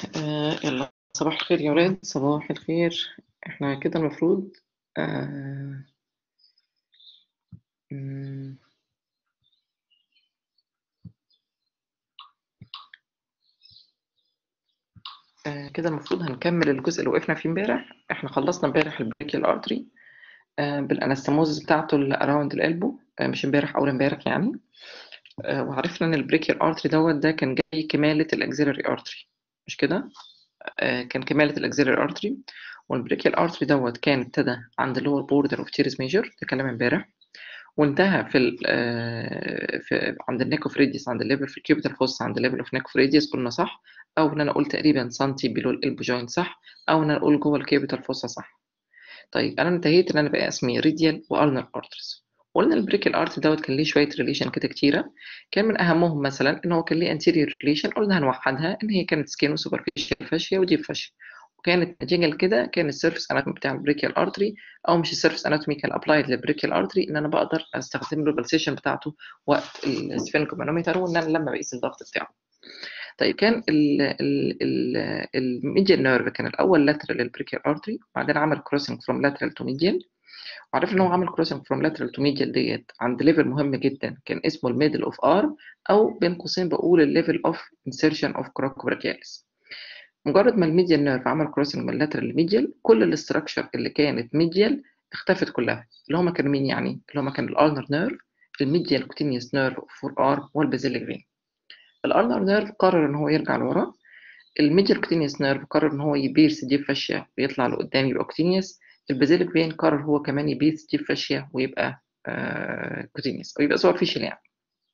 آه يلا صباح الخير يا ولاد صباح الخير احنا كده المفروض آه مم، آه كده المفروض هنكمل الجزء اللي وقفنا فيه امبارح احنا خلصنا امبارح البريكيال ارتري آه بالانستموزس بتاعته اللي اراوند القلبه آه مش امبارح اول امبارح يعني آه وعرفنا ان البريكيال ارتري دوت ده كان جاي كمالة الاكزيلري ارتري مش كده آه كان كمالة الاكزيلري ارتري والبريكيال ارتري دوت كان ابتدى عند اللور بوردر اوف تيرس ميجر ده كلام امبارح وانتهى في, ال آه، في عند النيكوف ريديوس عند الليفل في الكيوبيتال فوس عند الليفل اوف نيكوف ريديوس قلنا صح او ان انا اقول تقريبا سنتي بلو الالبو جوينت صح او ان انا اقول جوه الكيوبيتال فوسا صح طيب انا انتهيت ان انا بقى اسمي ريديال والنر ارترز قلنا البريكال ارت دوت كان ليه شويه ريليشن كده كتيره كان من اهمهم مثلا ان هو كان ليه انتيريور ريليشن قلنا هنوحدها ان هي كانت سكين وسوبرفيشال فاشيا وديب فاشيا وكانت نتيجه لكده كان السيرفس اناتومي بتاع البريكيال ارتري او مش السيرفس اناتومي كان ابلايد للبريكيال ارتري ان انا بقدر استخدم له البلسيشن بتاعته وقت السفنكومانومتر وان انا لما بقيس الضغط بتاعه طيب كان الميديال نيرف كان الاول لاترال للبريكيال ارتري وبعدين عمل كروسنج فروم لاترال تو ميديال وعرفنا ان هو عمل كروسنج فروم لاترال تو ميديال ديت عند ليفل مهم جدا كان اسمه الميدل اوف ار او بين قوسين بقول الليفل اوف انسيرشن اوف كروكوبراكياليس مجرد ما الميديال نيرف عمل كروسنج من لاترال لميديال كل الاستراكشر اللي كانت ميديال اختفت كلها اللي هما كانوا مين يعني اللي هما كان الالنر نيرف الميديال كوتينيوس نيرف فور ار والبازيليك فين الالنر نيرف قرر ان هو يرجع لورا الميديال كوتينيوس نيرف قرر ان هو يبيرس ديب فاشيا ويطلع لقدام يبقى كوتينيوس البازيليك فين قرر هو كمان يبيرس ديب فاشيا ويبقى آه كوتينيوس او يبقى سوبرفيشال يعني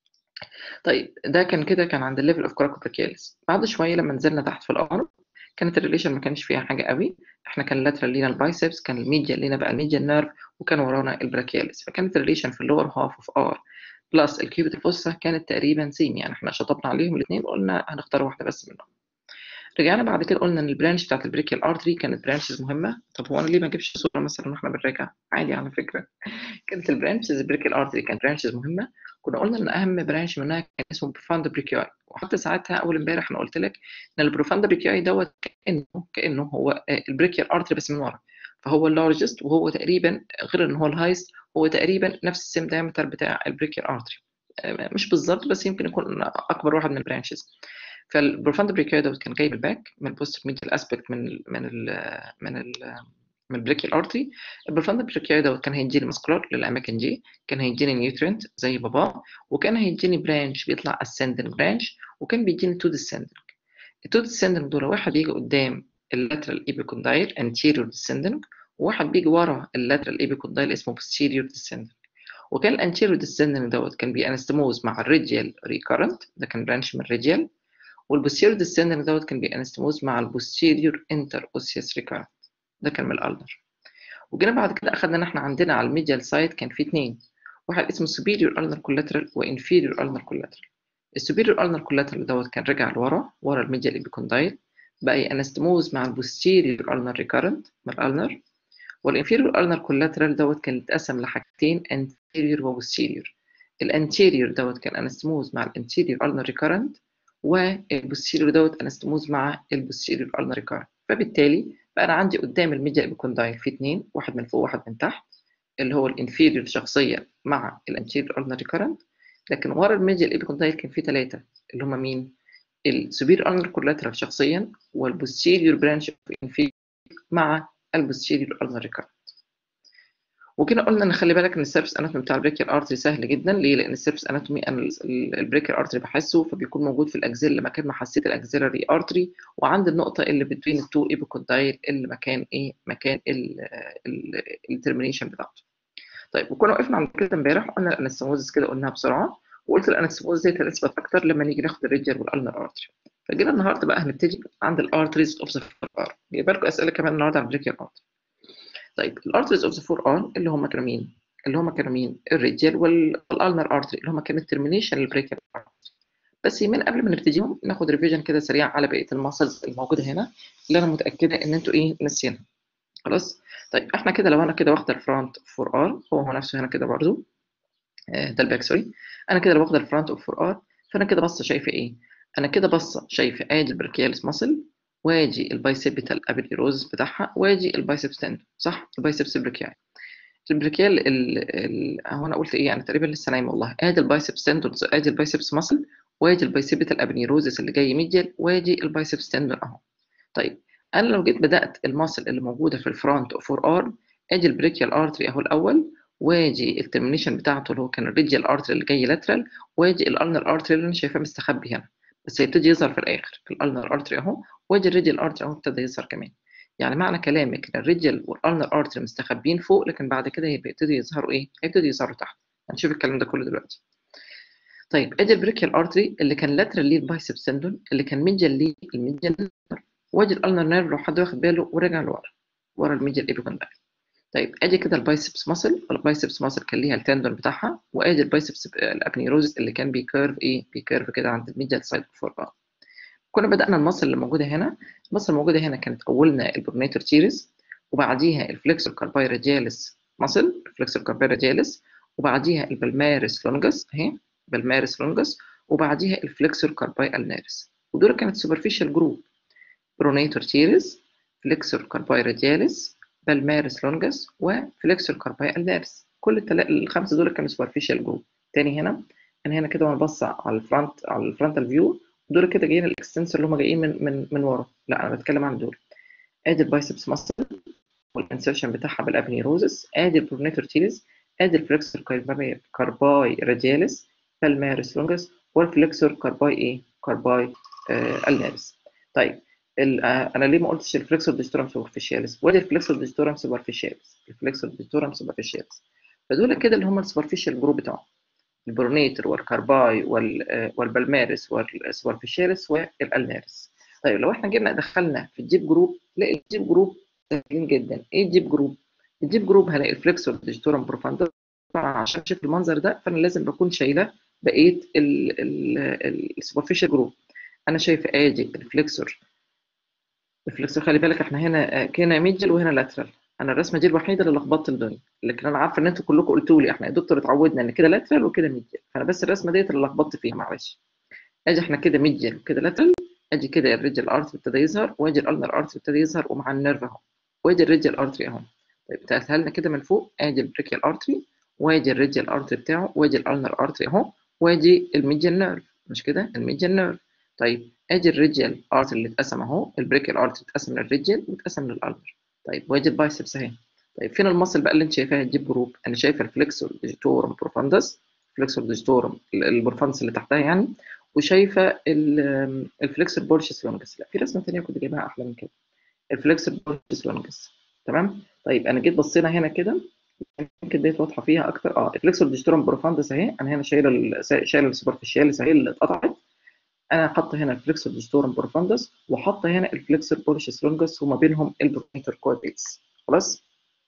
طيب ده كان كده كان عند الليفل اوف كراكوبراكياليس بعد شويه لما نزلنا تحت في الارم كانت الريليشن ما كانش فيها حاجه قوي احنا كان اللاترال لينا البايسبس كان الميديا لينا بقى الميديا نيرف وكان ورانا البراكياليس فكانت الريليشن في اللور هاف اوف ار بلس الكيوبيتال فوسا كانت تقريبا سيم يعني احنا شطبنا عليهم الاثنين وقلنا هنختار واحده بس منهم رجعنا بعد كده قلنا ان البرانش بتاعت البريكيال ارتري كانت برانشز مهمه طب هو انا ليه ما اجيبش صوره مثلا واحنا بنراجع عادي على فكره كانت البرانشز البريكيال ارتري كانت برانشز مهمه كنا قلنا ان اهم برانش منها كان اسمه بروفاند بريكياي وحتى ساعتها اول امبارح انا قلت لك ان البروفاند بريكياي دوت كانه كانه هو البريكيال ارتري بس من ورا فهو اللارجست وهو تقريبا غير ان هو الهايست هو تقريبا نفس السيم دايمتر بتاع البريكيال ارتري مش بالظبط بس يمكن يكون اكبر واحد من البرانشز فالبروفاند بريكياي دوت كان جاي بالباك من البوست ميديال اسبكت من ال من ال من ال من البريكيال ارتري البروفاند بريكياي دوت كان هيديني ماسكولار للاماكن دي كان هيديني نيوترينت زي بابا وكان هيديني برانش بيطلع اسcending برانش وكان بيديني تو descending التو descending دول واحد بيجي قدام اللاترال ايبيكوندايل anterior descending وواحد بيجي ورا اللاترال ايبيكوندايل اسمه posterior descending وكان الانتيريور descending دوت كان بيانستموز مع الريديال ريكارنت ده كان برانش من الريديال والبوستيريور descending دوت كان بيانستموز مع البوستيريور انتر اوسيوس ريكارنت ده كان من الالنر وجينا بعد كده اخدنا ان احنا عندنا على الميديال سايد كان في اثنين واحد اسمه superior ulnar collateral وانفيريور ulnar collateral السوبيريور ulnar collateral دوت كان رجع لورا ورا الميديال ايبيكوندايل بقى يانستموز مع البوستيريور ulnar recurrent من الالنر والانفيريور ulnar collateral دوت كان اتقسم لحاجتين anterior وبوستيريور الانتيريور دوت كان انستموز مع الانتيريور ulnar recurrent والبوستيريور دوت انستموز مع البوستيريور ulnar recurrent فبالتالي بقى انا عندي قدام الميديا ايبيكوندايل في اثنين واحد من فوق واحد من تحت اللي هو الانفيريور شخصيا مع الانتيريور ulnar recurrent لكن ورا الميديا ايبيكوندايل كان في ثلاثه اللي هم مين السوبير ulnar collateral شخصيا والبوستيريور برانش انفيريور مع البوستيريور ulnar recurrent وكده قلنا ان خلي بالك ان السيرفس اناتومي بتاع البريكيال ارتري سهل جدا ليه لان السيرفس اناتومي انا البريكيال ارتري بحسه فبيكون موجود في الاكزيل مكان ما حسيت الاكزيلري ارتري وعند النقطه اللي بين التو ايبوكوندايل اللي مكان ايه مكان الترمينيشن بتاعته طيب وكنا وقفنا عند كده امبارح قلنا الانستموزس كده قلناها بسرعه وقلت الانستموزس دي هتثبت اكتر لما نيجي ناخد الريجر والالنر ارتري فجينا النهارده بقى هنبتدي عند الارتريز اوف ذا فور ار جايبه لكم اسئله كمان النهارده عن البريكيال ارتري طيب الارتريز اوف ذا فور ار اللي هم كانوا مين؟ اللي هم كانوا مين؟ الريديال والالنر ارتري اللي هم كانوا الترمينيشن للبريكال ارتري بس من قبل ما نبتديهم ناخد ريفيجن كده سريع على بقيه الماسلز الموجوده هنا اللي انا متاكده ان انتوا ايه ناسيينها خلاص طيب احنا كده لو انا كده واخده الفرونت فور ار هو هو نفسه هنا كده برضو آه ده الباك سوري انا كده لو واخده الفرونت اوف فور ار فانا كده باصه شايفه ايه؟ انا كده باصه شايفه ادي البركيالس ماسل واجي البايسيبيتال ابيليروز بتاعها واجي البايسبس تندون صح البايسبس بريكيال البريكيال ال... ال... هو انا قلت ايه انا تقريبا لسه نايم والله ادي البايسبس تندون ادي البايسبس ماسل واجي البايسيبيتال ابيليروزس اللي جاي ميديال واجي البايسبس تندون اهو طيب انا لو جيت بدات الماسل اللي موجوده في الفرونت فور ارم ادي البريكيال ارتري اهو الاول واجي الترمينيشن بتاعته اللي هو كان الريديال ارتري اللي جاي لاترال واجي الالنر ارتري اللي انا شايفاه مستخبي هنا بس هيبتدي يظهر في الاخر الالنر ارتري اهو واجي الريديال ارتري اهو ابتدى يظهر كمان يعني معنى كلامك ان الريديال والالنر ارتري مستخبيين فوق لكن بعد كده هيبتدوا يظهروا ايه؟ هيبتدوا يظهروا تحت هنشوف الكلام ده كله دلوقتي طيب ادي البريكيال ارتري اللي كان لاترال ليه البايسبس تندون اللي كان ميديال ليه الميديال نيرف وادي الالنر نيرف لو حد واخد باله ورجع لورا ورا الميديال ايبيكوندايل طيب ادي كده البايسبس ماسل البايسبس ماسل كان ليها التندون بتاعها وادي البايسبس الابنيروزس اللي كان بيكيرف ايه بيكيرف كده عند الميديال سايد فور كنا بدأنا المصل اللي موجودة هنا المصل الموجودة هنا كانت أولنا البرونيتور تيريز وبعديها الفليكسور كارباي رادياليس مصل الفليكسور كارباي رادياليس وبعديها البلمارس لونجس اهي بلمارس لونجس وبعديها الفليكسور كارباي النارس ودول كانت سوبرفيشال جروب برونيتور تيريز فليكسور كارباي رادياليس بالمارس لونجس وفليكسور كارباي النارس كل التلا... الخمسه دول كانوا سوبرفيشال جروب تاني هنا انا هنا كده وانا ببص على الفرونت على الفرونتال فيو دول كده جايين الاكستنسور اللي هم جايين من من من ورا لا انا بتكلم عن دول ادي البايسبس ماسل والانسرشن بتاعها بالابنيروزس ادي البرونيتور تيريز ادي الفليكسور كارباي كارباي رادياليس بالمارس لونجس والفليكسور كارباي ايه كارباي آه النارس طيب انا ليه ما قلتش الفليكسور ديستورم سوبرفيشاليس وادي الفليكسور ديستورم سوبرفيشاليس الفليكسور ديستورم سوبرفيشاليس فدول كده اللي هم السوبرفيشال جروب بتاعهم البرونيتر والكارباي والبلمارس والسوبرفيشاليس والالنارس طيب لو احنا جينا دخلنا في الديب جروب نلاقي الديب جروب سهلين جدا ايه الديب جروب الديب جروب هلاقي الفليكسور ديجيتورم بروفاندر طبعا عشان اشوف المنظر ده فانا لازم بكون شايله بقيه السوبرفيشال جروب انا شايف ادي الفليكسور الفليكسور خلي بالك احنا هنا كنا ميدل وهنا لاترال انا الرسمه دي الوحيده اللي لخبطت الدنيا لكن انا عارفه ان انتوا كلكم قلتوا لي احنا يا دكتور اتعودنا ان كده لاترال وكده ميديال فانا بس الرسمه ديت اللي لخبطت فيها معلش ادي احنا كده ميديال وكده لاترال ادي كده الريجل ارتري ابتدى يظهر وادي الالنر ارتري ابتدى يظهر ومع النيرف اهو وادي الريجل ارتري اهو طيب تسهل لنا كده من فوق ادي البريكيال ارتري وادي الريجل ارتري بتاعه وادي الالنر ارتري اهو وادي الميديال نيرف مش كده الميديال نيرف طيب ادي الريجل ارتري اللي اتقسم اهو البريكيال ارتري اتقسم للريجل واتقسم للالنر طيب وادي البايسبس اهي طيب فين المصل بقى اللي انت شايفاها الديب جروب انا شايفه الفليكسور ديجيتورم بروفاندس الفليكسور ديجيتورم البروفاندس اللي تحتها يعني وشايفه الفليكسور بورشس لونجس لا في رسمه ثانيه كنت جايبها احلى من كده الفليكسور بورشس لونجس تمام طيب انا جيت بصينا هنا كده يمكن ديت واضحه فيها اكتر اه الفليكسور ديجيتورم بروفاندس اهي انا هنا شايله شايله السوبرفيشاليس اهي اللي اتقطعت انا حاطه هنا الفليكسور ديجيتورم بروفاندس وحاطه هنا الفليكسور بورشس لونجس وما بينهم البروميتر كوادريتس خلاص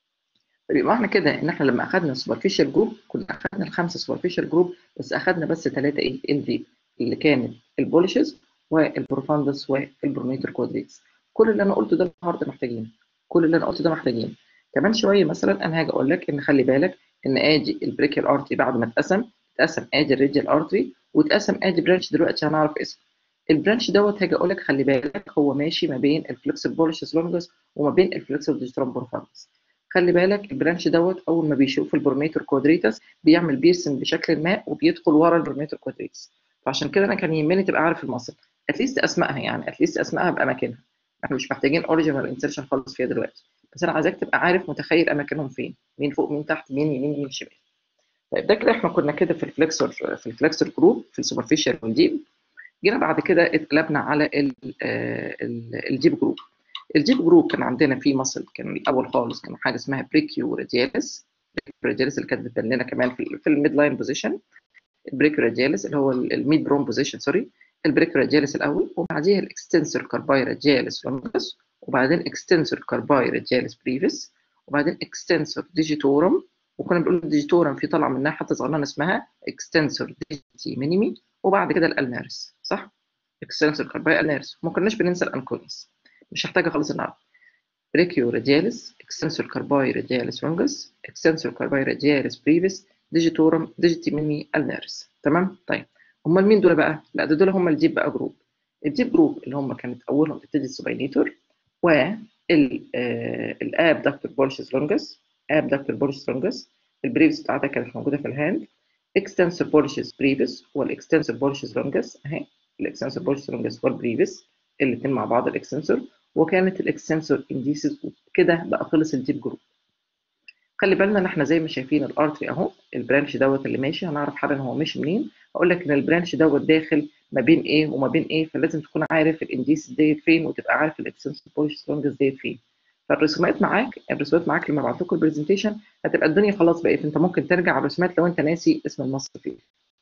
يبقى احنا كده ان احنا لما اخذنا سوبرفيشال جروب كنا اخذنا الخمسه سوبرفيشال جروب بس اخذنا بس ثلاثه ايه الديب اللي كانت البوليشز والبروفاندس والبروميتر كوادريتس كل اللي انا قلته ده النهارده محتاجينه كل اللي انا قلته ده محتاجينه كمان شويه مثلا انا هاجي اقول لك ان خلي بالك ان ادي البريكيال ارتري بعد ما اتقسم اتقسم ادي الريديال ارتري واتقسم ادي برانش دلوقتي هنعرف اسمه البرانش دوت هاجي اقول لك خلي بالك هو ماشي ما بين الفلكسور بوليشز لونجس وما بين الفلكسور ديجيترام بروفاندس خلي بالك البرانش دوت اول ما بيشوف البروميتور كوادريتس بيعمل بيرسن بشكل ما وبيدخل ورا البروميتور كوادريتس فعشان كده انا كان يهمني تبقى عارف المصل اتليست اسمائها يعني اتليست اسمائها باماكنها احنا مش محتاجين اوريجينال انسرشن خالص فيها دلوقتي بس انا عايزاك تبقى عارف متخيل اماكنهم فين مين فوق مين تحت مين يمين مين شمال طيب ده كده احنا كنا كده في الفليكسور في الفليكسور جروب في السوبرفيشال والديب جينا بعد كده اتقلبنا على الديب جروب الديب جروب كان عندنا فيه مصل كان الاول خالص كان حاجه اسمها بريكيو رادياليس رادياليس اللي كانت بتبان لنا كمان في, في الميد لاين بوزيشن البريكيو رادياليس اللي هو الميد برون بوزيشن سوري البريكيو رادياليس الاول وبعديها الاكستنسور كارباي رادياليس لونجس وبعدين اكستنسور كارباي رادياليس بريفيس وبعدين اكستنسور ديجيتورم وكنا بنقول ديجيتورم في طلعه منها حتى صغننه اسمها اكستنسور ديجيتي مينيمي وبعد كده الالنارس صح؟ اكستنسور كارباي النارس ما كناش بننسى الانكونيس مش هحتاجها خالص النهارده بريكيو رادياليس اكستنسور كارباي رادياليس لونجس اكستنسور كارباي رادياليس بريفيس ديجيتورم ديجيتي ميني النارس تمام؟ طيب امال مين دول بقى؟ لا ده دول هم الديب بقى جروب الديب جروب اللي هم كانت اولهم بتبتدي السوبينيتور والاب دكتور بولشز لونجس اب دكتور بولشز لونجس البريفس بتاعتها كانت موجوده في الهاند اكستنسور بولشز بريفس والاكستنسور بولشز لونجس اهي الاكستنسور بولشز لونجس والبريفس الاثنين مع بعض الاكستنسور وكانت الاكستنسور انديسز وكده بقى خلص الديب جروب خلي بالنا ان احنا زي ما شايفين الارتري اهو البرانش دوت اللي ماشي هنعرف حالا هو ماشي منين هقول لك ان البرانش دوت داخل ما بين ايه وما بين ايه فلازم تكون عارف الانديس ديت فين وتبقى عارف الاكستنسور بولش لونجز ديت فين فالرسومات معاك الرسومات معاك لما ابعت لكم البرزنتيشن هتبقى الدنيا خلاص بقت انت ممكن ترجع على الرسومات لو انت ناسي اسم المصر فين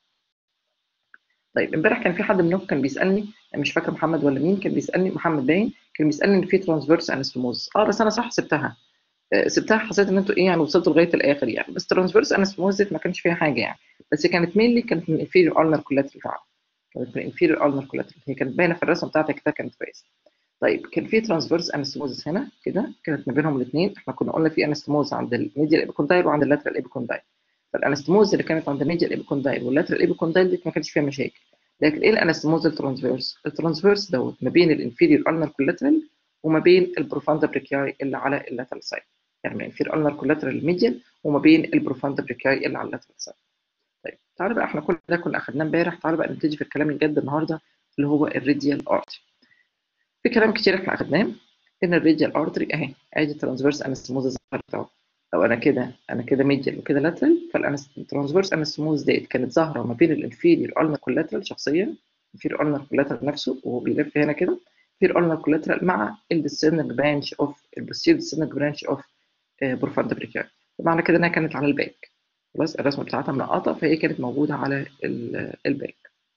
طيب امبارح كان في حد منكم كان بيسالني مش فاكر محمد ولا مين كان بيسالني محمد باين كان بيسالني ان في ترانسفيرس انستموز اه بس انا صح سبتها سبتها حسيت ان انتوا ايه يعني وصلتوا لغايه الاخر يعني بس ترانسفيرس انستموز ما كانش فيها حاجه يعني بس كانت مينلي كانت من الانفيريور ulnar كولاترال فعلا كانت من الانفيريور ulnar كولاترال هي كانت باينه في الرسمه بتاعتك كده كانت كويسه طيب كان في ترانسفيرس انستموزس هنا كده كانت ما بينهم الاثنين احنا كنا قلنا في انستموز عند الميديال ايبيكوندايل وعند اللاترال ايبيكوندايل فالانستموز اللي كانت عند الميديال ايبيكوندايل واللاترال ايبيكوندايل دي ما كانش فيها مشاكل لكن ايه الانستموز الترانسفيرس الترانسفيرس دوت ما بين الانفيريور ulnar كولاترال وما بين البروفاندا بريكياي اللي على اللاترال سايد يعني من الانفيريور ulnar كولاترال ميديال وما بين البروفاندا بريكياي اللي على اللاترال سايد طيب تعالوا بقى احنا كل ده كنا اخدناه امبارح تعالوا بقى نبتدي في الكلام الجد النهارده اللي هو الريديال ارتري في كلام كتير احنا اخدناه ان الريديال ارتري اهي ادي ترانسفيرس انستموز ظهرت لو انا كده انا كده ميديال وكده لاترال فالترانسفيرس انستموز ديت كانت ظاهره ما بين الانفيريور ulnar كولاترال شخصيا الانفيريور ulnar كولاترال نفسه وهو بيلف هنا كده الانفيريور ulnar كولاترال مع الديسندنج برانش اوف البوستيريور ديسندنج برانش اوف بروفاندا بريكيال بمعنى كده انها كانت على الباك خلاص الرسمه بتاعتها منقطه فهي كانت موجوده على الباك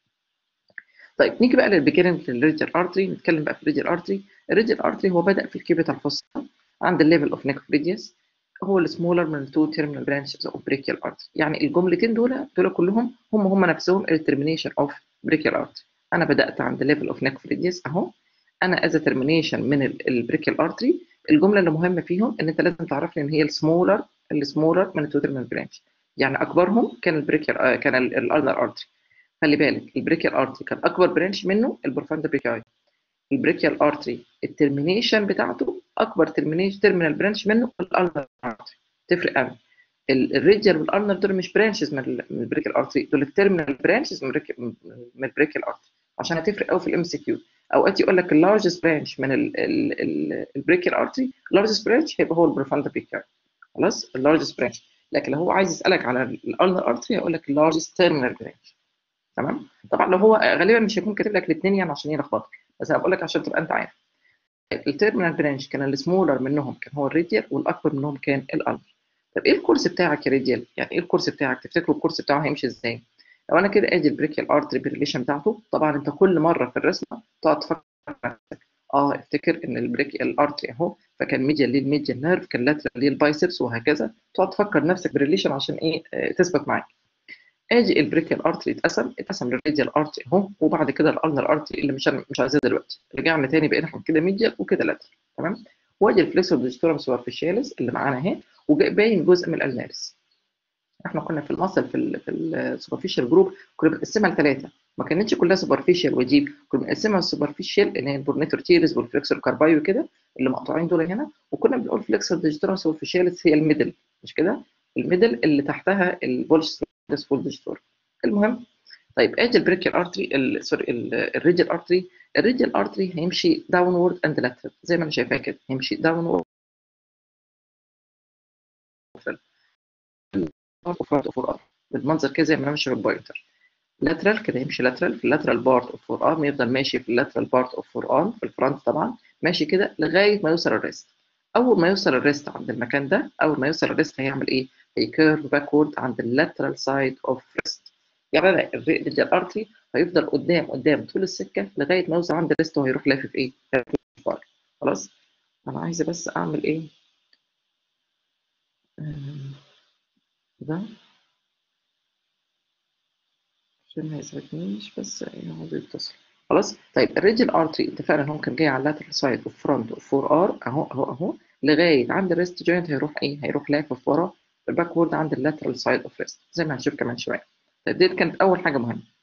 طيب نيجي بقى للبيجننج للريديال ارتري نتكلم بقى في الريديال ارتري الريديال ارتري هو بدا في الكيبيتال فوسا عند الليفل اوف نيك ريديوس هو السمولر من التو تيرمينال برانشز اوف بريكيال ارتري يعني الجملتين دول دول كلهم هم هم نفسهم الترمينيشن اوف بريكيال ارتري انا بدات عند الليفل اوف نيك ريديوس اهو انا از ترمينيشن من البريكيال ارتري الجمله اللي مهمه فيهم ان انت لازم تعرف لي ان هي السمولر السمولر من التو تيرمينال برانش يعني اكبرهم كان البريكيال كان الالنر ارتري خلي بالك البريكيال ارتري كان اكبر برانش منه البروفاندا بريكاي البريكيال ارتري الترمينيشن بتاعته اكبر ترمينيشن تيرمينال برانش منه الالنر ارتري تفرق قوي الريديال والالنر دول مش برانشز من البريكيال ارتري دول التيرمينال برانشز من من البريكيال ارتري عشان هتفرق قوي في الام سي كيو اوقات يقول لك اللارجست برانش من البريكيال ارتري اللارجست برانش هيبقى هو البروفاندا بريكاي خلاص اللارجست برانش لكن لو هو عايز يسالك على الالنر ارتري هيقول لك اللارجست تيرمينال برانش تمام طبعا لو هو غالبا مش هيكون كاتب لك الاثنين يعني عشان يلخبطك بس انا بقول لك عشان تبقى انت عارف التيرمينال برانش كان السمولر منهم كان هو الريديال والاكبر منهم كان الالنر طب ايه الكورس بتاعك يا ريديال يعني ايه الكورس بتاعك تفتكروا الكورس بتاعه هيمشي ازاي لو انا كده ادي البريكيال ارتري بالريليشن بتاعته طبعا انت كل مره في الرسمه تقعد تفكر نفسك اه افتكر ان البريكيال ارتري اهو فكان ميديال للميديال نيرف كان لاترال للبايسبس وهكذا تقعد تفكر نفسك بالريليشن عشان ايه آه تثبت معاك اجي البريكيال ارتري اتقسم اتقسم للراديال ارتري اهو وبعد كده الالنر ارتري اللي مش مش عايزاه دلوقتي رجعنا تاني بقينا احنا كده ميديال وكده لاترال تمام وادي الفليكسور ديجيتورم سوبرفيشاليس اللي معانا اهي وباين جزء من الالنارس احنا كنا في المصل في ال في السوبرفيشال جروب كنا بنقسمها لثلاثه ما كانتش كلها سوبرفيشال وديب كنا بنقسمها السوبرفيشال اللي هي البورنيتور تيرز والفليكسور كارباي وكده اللي مقطوعين دول هنا وكنا بنقول فليكسور ديجيتورم سوبرفيشاليس هي الميدل مش كده الميدل اللي تحتها البولش ديجيتور المهم طيب ادي البريكيال ارتري سوري الريديال ارتري الريديال ارتري هيمشي داونورد اند لاترال زي ما انا شايفاه كده هيمشي داونورد بالمنظر كده زي ما انا ماشي بالبوينتر لاترال كده يمشي لاترال في اللاترال بارت اوف فور ارم يفضل ماشي في اللاترال بارت اوف فور ارم في الفرونت طبعا ماشي كده لغايه ما يوصل الريست اول ما يوصل الريست عند المكان ده اول ما يوصل الريست هيعمل ايه هيكيرف باكورد عند اللاترال سايد اوف ريست يعني انا الريديال ارتري هيفضل قدام قدام طول السكه لغايه ما يوصل عند الريست وهيروح لافف ايه خلاص انا عايزه بس اعمل ايه ده عشان ما يزعجنيش بس يقعد يتصل خلاص طيب الريديال ارتري اتفقنا ان هو كان جاي على اللاترال سايد اوف فرونت اوف فور ار اهو اهو اهو لغايه عند الريست جوينت هيروح ايه هيروح لافف ورا الباكورد عند اللاترال سايد اوف ريست زي ما هنشوف كمان شويه طيب ديت كانت اول حاجه مهمه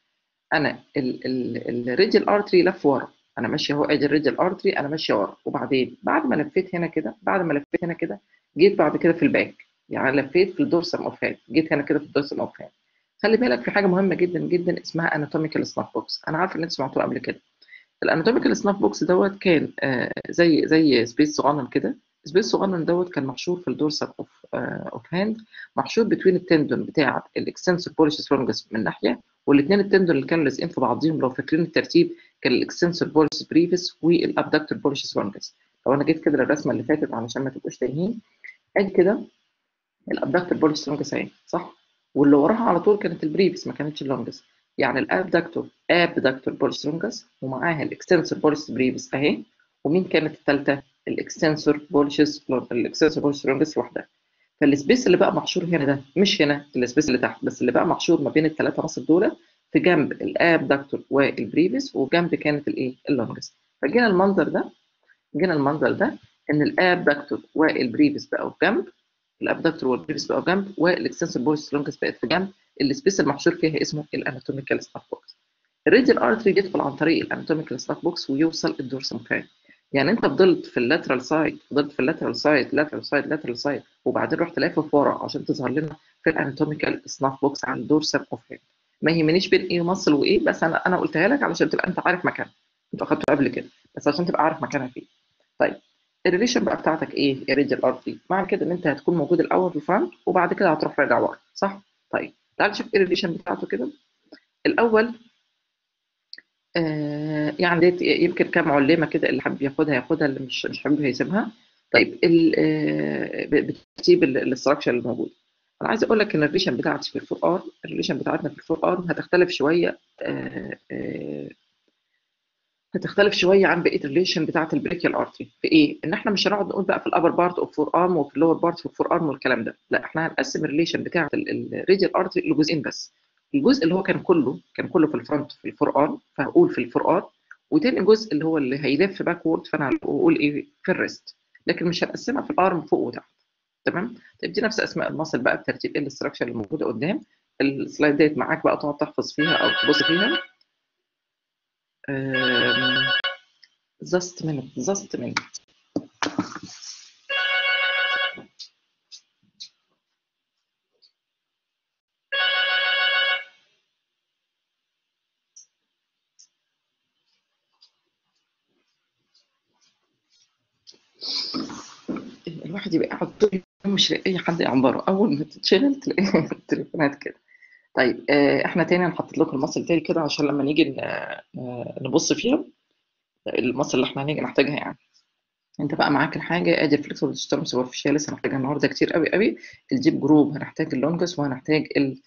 انا الريجل ارتري لف ورا انا ماشي اهو ادي الريجل ارتري انا ماشي ورا وبعدين بعد ما لفيت هنا كده بعد ما لفيت هنا كده جيت بعد كده في الباك يعني لفيت في الدورسم اوف هاد جيت هنا كده في الدورسم اوف هاد خلي بالك في حاجه مهمه جدا جدا اسمها اناتوميكال سناف بوكس انا عارف ان انتوا سمعتوها قبل كده الاناتوميكال سناف بوكس دوت كان آه زي زي سبيس صغنن كده سبيس صغنن دوت كان محشور في الدورسم اوف اوف هاند محشور بين التندون بتاع الاكستنسور بوليس لونجس من ناحيه والاثنين التندون اللي كانوا لازقين في بعضهم لو فاكرين الترتيب كان الاكستنسور بوليس بريفيس والابدكتور بوليس لونجس لو انا جيت كده للرسمه اللي فاتت علشان ما تبقوش تايهين ادي كده الابدكتور بوليس لونجس اهي صح واللي وراها على طول كانت البريفيس ما كانتش اللونجس يعني الابدكتور ابدكتور بوليس لونجس ومعاها الاكستنسور بوليس بريفيس اهي ومين كانت الثالثه الاكستنسور بوليس الاكستنسور بوليس لونجس لوحدها فالسبيس اللي بقى محشور هنا ده مش هنا السبيس اللي تحت بس اللي بقى محشور ما بين الثلاثه مصر دول في جنب الابدكتور والبريفيس وجنب كانت الايه اللونجس فجينا المنظر ده جينا المنظر ده ان الابدكتور والبريفيس بقوا في جنب الابدكتور والبريفيس بقوا جنب والاكستنسور بوليس لونجس بقت في جنب السبيس المحشور فيها اسمه الاناتوميكال ستاف بوكس الريديال ارتري يدخل عن طريق الاناتوميكال ستاف بوكس ويوصل الدورسم فان يعني انت فضلت في اللاترال سايد فضلت في اللاترال سايد لاترال سايد لاترال سايد وبعدين رحت لافف ورا عشان تظهر لنا في الاناتوميكال سناف بوكس عند الدورسم اوف هيد ما يهمنيش بين ايه مصل وايه بس انا انا قلتها لك علشان تبقى انت عارف مكانها انت اخدته قبل كده بس عشان تبقى عارف مكانها فين طيب الريليشن بقى بتاعتك ايه يا ريديال ارتري معنى كده ان انت هتكون موجود الاول في الفرونت وبعد كده هتروح راجع ورا صح طيب تعال نشوف ايه الريليشن بتاعته كده الاول آه يعني ديت يمكن كام علمه كده اللي حابب ياخدها ياخدها اللي مش مش حابب هيسيبها طيب آه بترتيب الاستراكشر اللي موجود انا عايز اقول لك ان الريليشن بتاعتي في الفور ار الريليشن بتاعتنا في الفور ار هتختلف شويه آه آه هتختلف شويه عن بقيه الريليشن بتاعت البريكيال ارتري في ايه؟ ان احنا مش هنقعد نقول بقى في الابر بارت اوف فور ارم وفي اللور بارت اوف فور ارم والكلام ده لا احنا هنقسم الريليشن بتاعت الريديال ارتري لجزئين بس الجزء اللي هو كان كله كان كله في الفرونت في الفور ار فهقول في الفور ار وتاني جزء اللي هو اللي هيلف باكورد فانا هقول ايه في الريست لكن مش هنقسمها في الارم فوق وتحت تمام طيب دي نفس اسماء المصل بقى بترتيب ايه الاستراكشر اللي موجوده قدام السلايد ديت معاك بقى تقعد تحفظ فيها او تبص فيها just minute just minute الواحد يبقى قاعد طول اليوم مش لاقي اي حد يعبره اول ما تتشغل تلاقي التليفونات كده طيب آه احنا تاني هنحط لكم المصل تاني كده عشان لما نيجي نبص فيها المصل اللي احنا هنيجي نحتاجها يعني انت بقى معاك الحاجه ادي الفليكسبل ديستورم سوبرفيشاليس هنحتاجها النهارده كتير قوي قوي الجيب جروب هنحتاج اللونجس وهنحتاج ال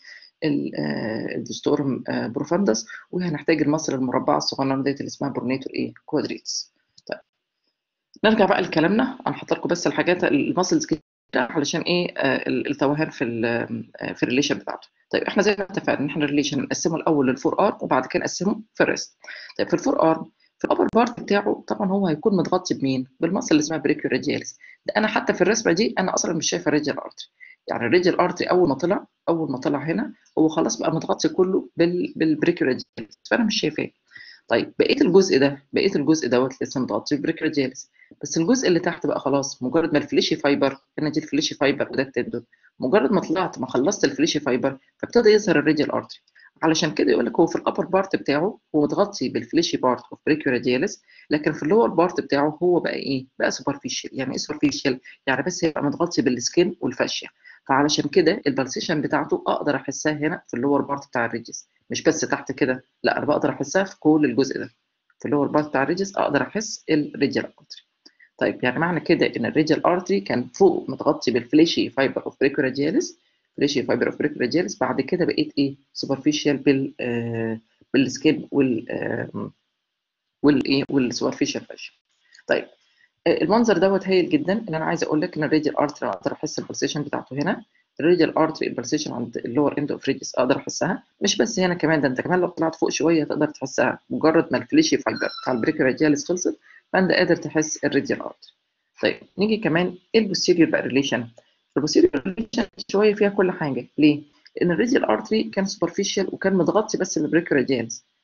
الديستورم بروفاندس وهنحتاج المصل المربعه الصغننه ديت اللي اسمها برونيتور ايه كوادريتس طيب نرجع بقى لكلامنا هنحط لكم بس الحاجات الماسلز كده علشان ايه التوهان في في الريليشن بتاعته طيب احنا زي ما اتفقنا ان احنا الريليشن نقسمه الاول للفور ار وبعد كده نقسمه في الريست طيب في الفور ار في الابر بارت بتاعه طبعا هو هيكون متغطي بمين بالمصل اللي اسمها بريكيو رادياليس ده انا حتى في الرسمه دي انا اصلا مش شايفه ريديال ارتري يعني الريديال ارتري اول ما طلع اول ما طلع هنا هو خلاص بقى متغطي كله بال بالبريكيو رادياليس فانا مش شايفاه طيب بقيه الجزء ده بقيه الجزء دوت لسه متغطي بالبريكيو رادياليس بس الجزء اللي تحت بقى خلاص مجرد ما الفليشي فايبر انا دي الفليشي فايبر وده التندون مجرد ما طلعت ما خلصت الفليشي فايبر فابتدى يظهر الريديال ارتري علشان كده يقول لك هو في الابر بارت بتاعه هو متغطي بالفليشي بارت اوف بريكيو رادياليس لكن في اللور بارت بتاعه هو بقى ايه بقى سوبرفيشال يعني ايه سوبرفيشال يعني بس هيبقى متغطي بالسكين والفاشيا فعلشان كده البلسيشن بتاعته اقدر احسها هنا في اللور بارت بتاع الريجس مش بس تحت كده لا انا بقدر احسها في كل الجزء ده في اللور بارت بتاع الريجس اقدر احس الريديال ارتري طيب يعني معنى كده ان الريديال ارتري كان فوق متغطي بالفليشي فايبر اوف بريكيو رادياليس فليشي فايبر اوف بريكيو رادياليس بعد كده بقيت ايه سوبرفيشال بال آه بالسكين وال آه والايه والسوبرفيشال فاشن طيب آه المنظر دوت هايل جدا ان انا عايز اقول لك ان الريديال ارتري اقدر احس البلسيشن بتاعته هنا الريديال ارتري البلسيشن عند اللور اند اوف ريديس اقدر احسها مش بس هنا كمان ده انت كمان لو طلعت فوق شويه تقدر تحسها مجرد ما الفليشي فايبر بتاع البريكيو رادياليس خلصت فانت قادر تحس الريديال ارتري طيب نيجي كمان ايه البوستيريور بقى ريليشن البوستيريور ريليشن شويه فيها كل حاجه ليه؟ لان الريديال ارتري كان سوبرفيشال وكان متغطي بس بالبريكيو رادياليس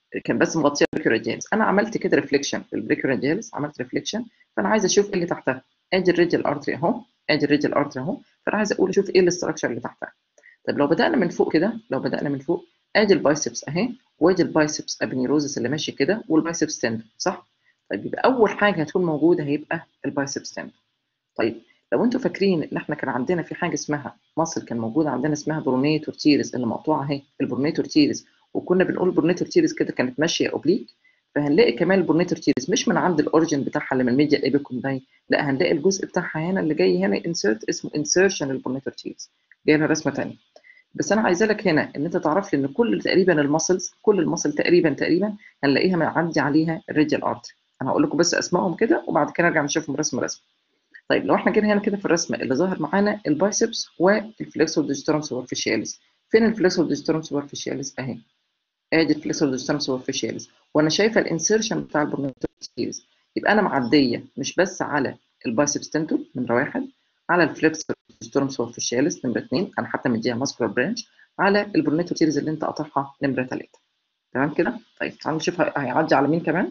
كان بس مغطيه البريكوريديالس انا عملت كده ريفليكشن في البريكوريديالس عملت ريفليكشن فانا عايز اشوف ايه اللي تحتها ادي الريجل ارتري اهو ادي الريجل ارتري اهو فانا عايز اقول اشوف ايه الاستراكشر اللي تحتها طيب لو بدانا من فوق كده لو بدانا من فوق ادي البايسبس اهي وادي البايسبس ابنيروزس اللي ماشي كده والبايسبس تندر صح طيب يبقى اول حاجه هتكون موجوده هيبقى البايسبس تندر طيب لو انتوا فاكرين ان احنا كان عندنا في حاجه اسمها مصل كان موجود عندنا اسمها برونيتور تيرس اللي مقطوعه اهي البرونيتور تيرس وكنا بنقول برونيتور تيرس كده كانت ماشيه اوبليك فهنلاقي كمان البرونيتور تيرس مش من عند الاوريجن بتاعها اللي من الميديا ايبيكونداي لا هنلاقي الجزء بتاعها هنا اللي جاي هنا انسيرت اسمه انسيرشن البرونيتور تيرس جاي لنا رسمه ثانيه بس انا عايزه لك هنا ان انت تعرف لي ان كل تقريبا المسلز كل المسل تقريبا تقريبا هنلاقيها معدي عليها الريجل ارتري انا هقول لكم بس اسمائهم كده وبعد كده نرجع نشوفهم رسم رسم طيب لو احنا جينا هنا كده في الرسمه اللي ظاهر معانا البايسبس والفليكسور ديجيتورم سوبرفيشياليس فين الفليكسور ديجيتورم سوبرفيشياليس اهي ادي الفليكسور ديجيتورم سوبرفيشياليس وانا شايفه الانسيرشن بتاع البرونيتور سيريز يبقى انا معديه مش بس على البايسبس تنتور نمره واحد على الفليكسور ديجيتورم سوبرفيشياليس نمره اثنين انا حتى مديها ماسكولار برانش على البرونيتور سيريز اللي انت قاطعها نمره ثلاثه تمام كده طيب تعالوا نشوف هيعدي على مين كمان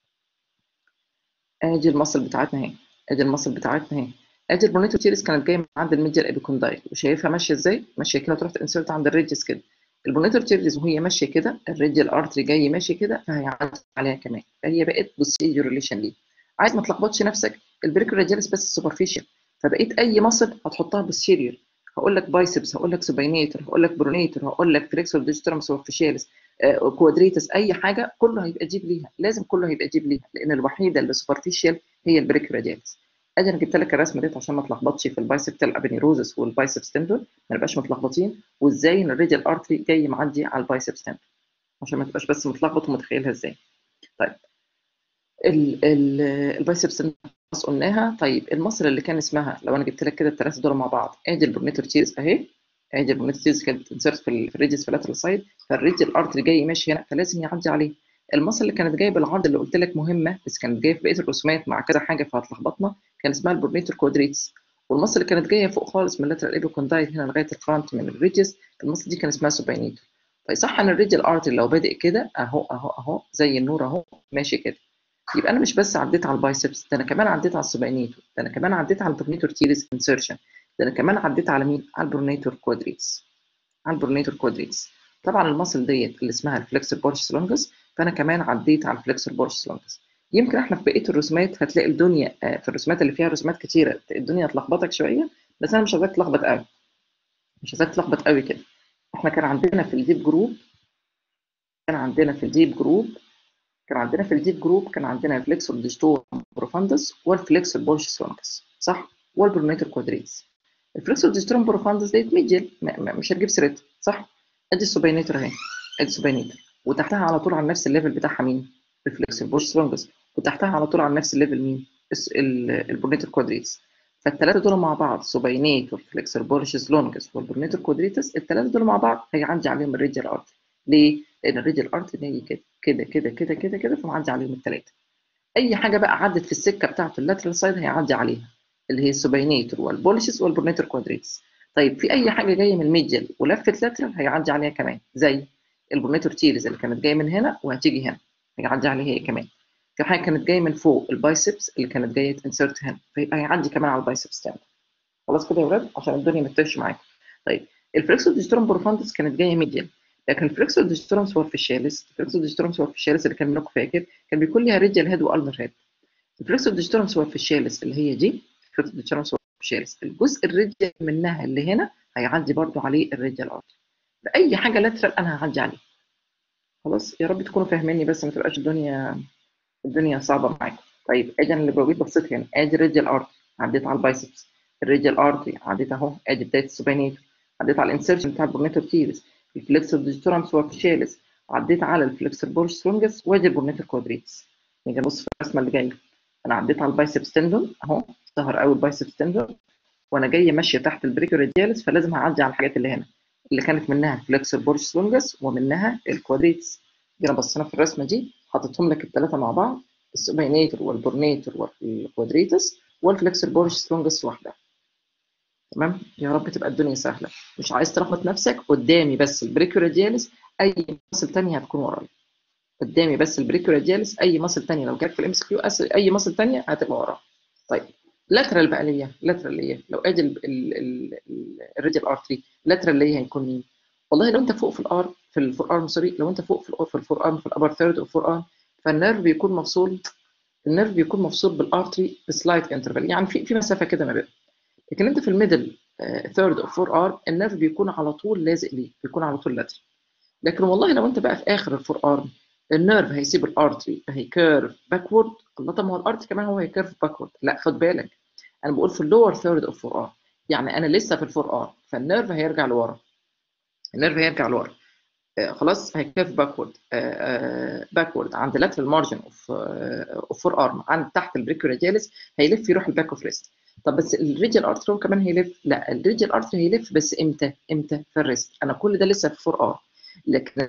ادي المصل بتاعتنا اهي ادي المصل بتاعتنا اهي ادي البرونيتور تيريس كانت جايه من عند الميديال ابيكوندايل وشايفها ماشيه ازاي ماشيه كده تروح تنسرت عند الريدجز كده البرونيتور تيريس وهي ماشيه كده الريديال ارتري جاي ماشي كده فهيعدي عليها كمان فهي بقت بوستيريور ريليشن ليه عايز ما تلخبطش نفسك البريكوراديالس بس سوبرفيشال فبقيت اي مصل هتحطها بوستيريور هقول لك بايسبس هقول لك سوبينيتور هقول لك برونيتور هقول لك فليكسور ديجيترم سوبرفيشالس كوادريتس اي حاجه كله هيبقى جيب ليها لازم كله هيبقى جيب ليها لان الوحيده اللي سوبرفيشال هي البريكوراديالس ادي انا جبت لك الرسمه ديت عشان ما تلخبطش في البايسبتال ابنيروزس والبايسبس تندون ما نبقاش متلخبطين وازاي ان الريديال ارتري جاي معدي على البايسبس تندون عشان ما تبقاش بس متلخبط ومتخيلها ازاي طيب البايسبس تندون خلاص قلناها طيب المصل اللي كان اسمها لو انا جبت لك كده الثلاثه دول مع بعض ادي البرونيتور تيرز اهي ادي البرونيتور تيرز كانت بتنسرت في الريديس في اللاترال سايد فالريديال ارتري جاي ماشي هنا فلازم يعدي عليه المصل اللي كانت جايه بالعرض اللي قلت لك مهمه بس كانت جايه في بقيه الرسومات مع كذا حاجه فهتلخبطنا كان اسمها البرونيتور كوادريتس والمصل اللي كانت جايه فوق خالص من اللاترال ايبيكوندايل هنا لغايه الفرونت من الريديس المصل دي كان اسمها سوبينيتور فيصح ان الريديال ارتري لو بادئ كده اهو اهو اهو زي النور اهو ماشي كده يبقى انا مش بس عديت على البايسبس ده انا كمان عديت على السوبينيتور ده انا كمان عديت على البرونيتور تيريس انسرشن ده انا كمان عديت على مين على البرونيتور كوادريتس على البرونيتور كوادريتس طبعا المصل ديت اللي اسمها الفليكسور بورشس لونجس فانا كمان عديت على الفليكسور بورشس لونجس يمكن احنا في بقيه الرسومات هتلاقي الدنيا في الرسومات اللي فيها رسومات كتيره الدنيا هتلخبطك شويه بس انا مش عايزاك تلخبط قوي مش عايزاك تلخبط قوي كده احنا كان عندنا في الديب جروب كان عندنا في الديب جروب كان عندنا في الديب جروب كان عندنا الفليكسور ديجيتور بروفاندس والفليكسور بورشس لونجس صح والبرونيتور كوادريتس الفليكسور ديجيتور بروفاندس ديت ميديال مش هتجيب سيرتها صح ادي السوبينيتور اهي ادي السوبينيتور وتحتها على طول على نفس الليفل بتاعها مين الفليكسور بورشس لونجس وتحتها على طول على نفس الليفل مين البرونيتور كوادريتس فالثلاثه دول مع بعض سوبينيتور فليكسور بورشس لونجس والبرونيتور كوادريتس الثلاثه دول مع بعض هيعدي عليهم الريديال ارتري ليه؟ لان الريديال ارتري جاي كده كده كده كده كده كده فمعدي عليهم الثلاثه اي حاجه بقى عدت في السكه بتاعه اللاترال سايد هيعدي عليها اللي هي السوبينيتور والبولشس والبرونيتور كوادريتس طيب في اي حاجه جايه من الميديال ولفت لاترال هيعدي عليها كمان زي البرونيتور تيريز اللي كانت جايه من هنا وهتيجي هنا هيعدي عليها هي كمان في حاجه كانت جايه من فوق البايسبس اللي كانت جايه تنسرت هنا فيبقى هيعدي كمان على البايسبس تاني خلاص كده يا ولاد عشان الدنيا ما تتوهش معاكم طيب الفليكسور ديجيتورم بروفاندس كانت جايه ميديال لكن الفليكسور ديجيتورم سوبرفيشاليس الفليكسور ديجيتورم سوبرفيشاليس اللي كان منكم فاكر كان بيكون ليها ريديال هيد والنر هيد الفليكسور ديجيتورم سوبرفيشاليس اللي هي دي الفليكسور ديجيتورم سوبرفيشاليس الجزء الريديال منها اللي هنا هيعدي برضو عليه الريديال ارتري باي حاجه لاترال انا هعدي عليه خلاص يا رب تكونوا فاهميني بس ما تبقاش الدنيا الدنيا صعبه معاكم طيب ادي انا اللي بجيب بصيت هنا ادي الريديال ارتري عديت على البايسبس الريديال ارتري عديت اهو ادي بدايه السوبينيتور عديت على الانسرشن بتاع البرونيتور تيريس الفليكسور ديجيتورم سوبرفيشاليس عديت على الفليكسور بورش لونجس وادي البرونيتور كوادريتس نيجي نبص في الرسمه اللي جايه انا عديت على البايسبس تندون اهو ظهر قوي البايسبس تندون وانا جايه ماشيه تحت البريكوريديالس فلازم هعدي على الحاجات اللي هنا اللي كانت منها الفليكسور بورش لونجس ومنها الكوادريتس جينا بصينا في الرسمه دي حاططهم لك الثلاثه مع بعض السوبينيتور والبورنيتور والكوادريتس والفليكسور بورش لونجس لوحدها تمام يا رب تبقى الدنيا سهله مش عايز تلخبط نفسك قدامي بس البريكوريديالس اي مصل تانية هتكون ورايا قدامي بس البريكوراديالس اي مصل ثانيه لو جاك في الام اس كيو اي مصل ثانيه هتبقى وراه طيب لاترال بقى ليا لاترال ليا لو ادي الريديال ارتري لاترال ليا هيكون مين؟ والله لو انت فوق في الار في الفور ارم سوري لو انت فوق في الار في الفور ارم في الابر ثيرد اوف فور ارم فالنيرف بيكون مفصول النيرف بيكون مفصول بالارتري بسلايت انترفال يعني في في مسافه كده ما بينهم لكن انت في الميدل ثيرد اوف فور ارم النيرف بيكون على طول لازق ليه بيكون على طول لاترال لكن والله لو انت بقى في اخر الفور ارم النيرف هيسيب الارتري هيكيرف باكورد الله طب ما هو الارتري كمان هو هيكيرف باكورد لا خد بالك انا بقول في اللور ثيرد اوف فور ار يعني انا لسه في الفور ار فالنيرف هيرجع لورا النيرف هيرجع لورا آه خلاص هيكيرف باكورد باكورد عند لاترال مارجن اوف اوف فور ارم عند تحت البريكورادياليس هيلف يروح الباك اوف ريست طب بس الريجل ارتري كمان هيلف لا الريجل ارتري هيلف بس امتى امتى في الريست انا كل ده لسه في 4 ار لكن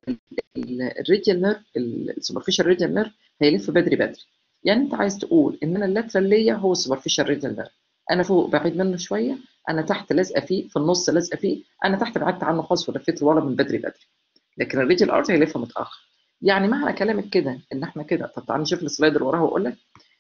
الريجل نيرف السوبرفيشال ريجل نيرف هيلف بدري بدري يعني انت عايز تقول ان انا اللاترال ليا هو السوبرفيشال ريجل نيرف انا فوق بعيد منه شويه انا تحت لازقه فيه في النص لازقه فيه انا تحت بعدت عنه خالص ولفيت لورا من بدري بدري لكن الريجل ارتري هيلف متاخر يعني معنى كلامك كده ان احنا كده طب تعالى نشوف السلايد اللي وراها واقول لك